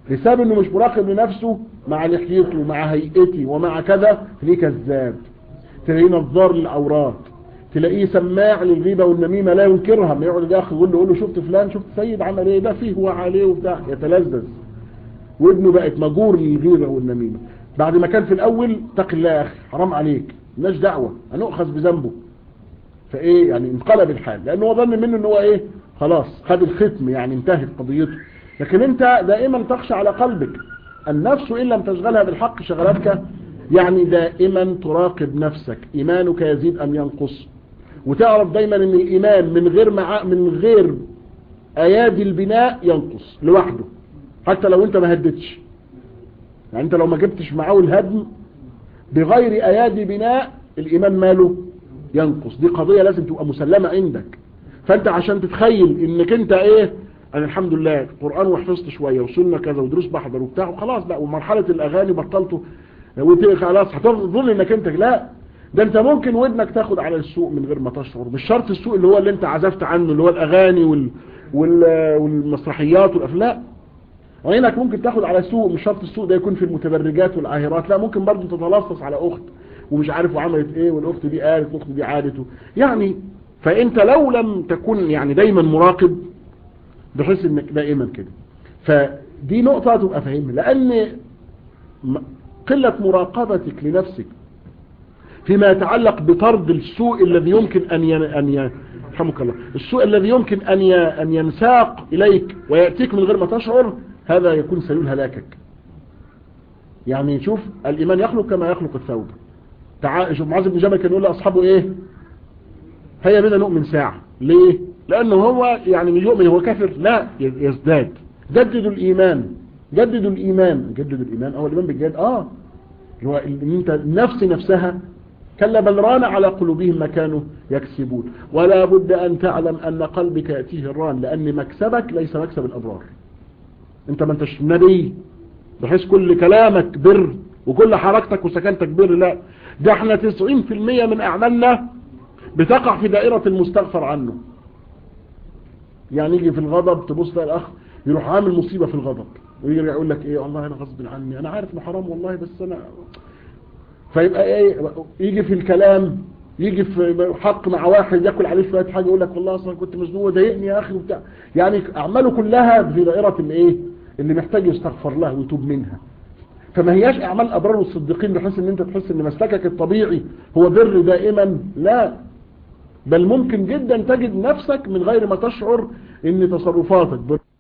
بسبب انه مش مراقب لنفسه مع لحيته مع هيئته ومع كذا تلاقيه كذاب تلاقيه نظار للاوراد تلاقيه سماع للغيبة والنميمة لا ينكرها ما يقعد الاخ يقول له يقول له شفت فلان شفت سيد عمل ايه ده فيه وعليه وبتاع يتلذذ وابنه بقت مجور للغيبة والنميمة بعد ما كان في الاول اتق الله يا اخي حرام عليك مالناش دعوة هنؤخذ بذنبه فايه يعني انقلب الحال لانه هو ظن منه ان هو ايه خلاص خد الختم يعني انتهت قضيته لكن انت دائما تخشى على قلبك النفس ان لم تشغلها بالحق شغلتك يعني دائما تراقب نفسك ايمانك يزيد ام ينقص وتعرف دايما ان الايمان من غير مع من غير ايادي البناء ينقص لوحده حتى لو انت ما هدتش يعني انت لو ما جبتش معاه الهدم بغير ايادي بناء الايمان ماله ينقص دي قضية لازم تبقى مسلمة عندك فانت عشان تتخيل انك انت ايه انا الحمد لله قرآن وحفظت شوية وسنة كذا ودروس بحضر وبتاع وخلاص بقى ومرحلة الاغاني بطلته خلاص هتظن انك انت لا ده انت ممكن ودنك تاخد على السوق من غير ما تشعر مش شرط السوق اللي هو اللي انت عزفت عنه اللي هو الاغاني وال... وال... والمسرحيات والافلام وعينك ممكن تاخد على سوق مش شرط السوق ده يكون في المتبرجات والعاهرات لا ممكن برضه تتلصص على اخت ومش عارف وعملت ايه والاخت دي قالت والاخت دي عادت يعني فانت لو لم تكن يعني دايما مراقب بحيث انك دائما كده فدي نقطة تبقى فاهمها لان قلة مراقبتك لنفسك فيما يتعلق بطرد السوء الذي يمكن ان ين... ان ي... رحمك الله السوء الذي يمكن ان ي... ان ينساق اليك وياتيك من غير ما تشعر هذا يكون سبيل هلاكك يعني شوف الايمان يخلق كما يخلق الثوب تعال شوف معاذ بن جبل كان يقول لاصحابه ايه هيا بنا نؤمن ساعه ليه لانه هو يعني مش يؤمن هو كافر لا يزداد جددوا الايمان جددوا الايمان جددوا الايمان اه الايمان بالجد اه هو ان انت النفس نفسها كلا بل ران على قلوبهم ما كانوا يكسبون ولا بد ان تعلم ان قلبك ياتيه الران لان مكسبك ليس مكسب الابرار انت ما انتش نبي بحيث كل كلامك بر وكل حركتك وسكنتك بر لا ده احنا 90% من اعمالنا بتقع في دائرة المستغفر عنه يعني يجي في الغضب تبص الاخ يروح عامل مصيبة في الغضب ويجي يقول لك ايه والله انا غصب عني انا عارف انه حرام والله بس انا فيبقى ايه يجي في الكلام يجي في حق مع واحد ياكل عليه شويه حاجه يقول لك والله اصلا كنت مزنوق ضايقني يا اخي وبتاع يعني اعماله كلها في دائره الايه اللي محتاج يستغفر لها ويتوب منها فما هياش اعمال ابرار والصديقين بحيث ان انت تحس ان مسلكك الطبيعي هو بر دائما لا بل ممكن جدا تجد نفسك من غير ما تشعر ان تصرفاتك بر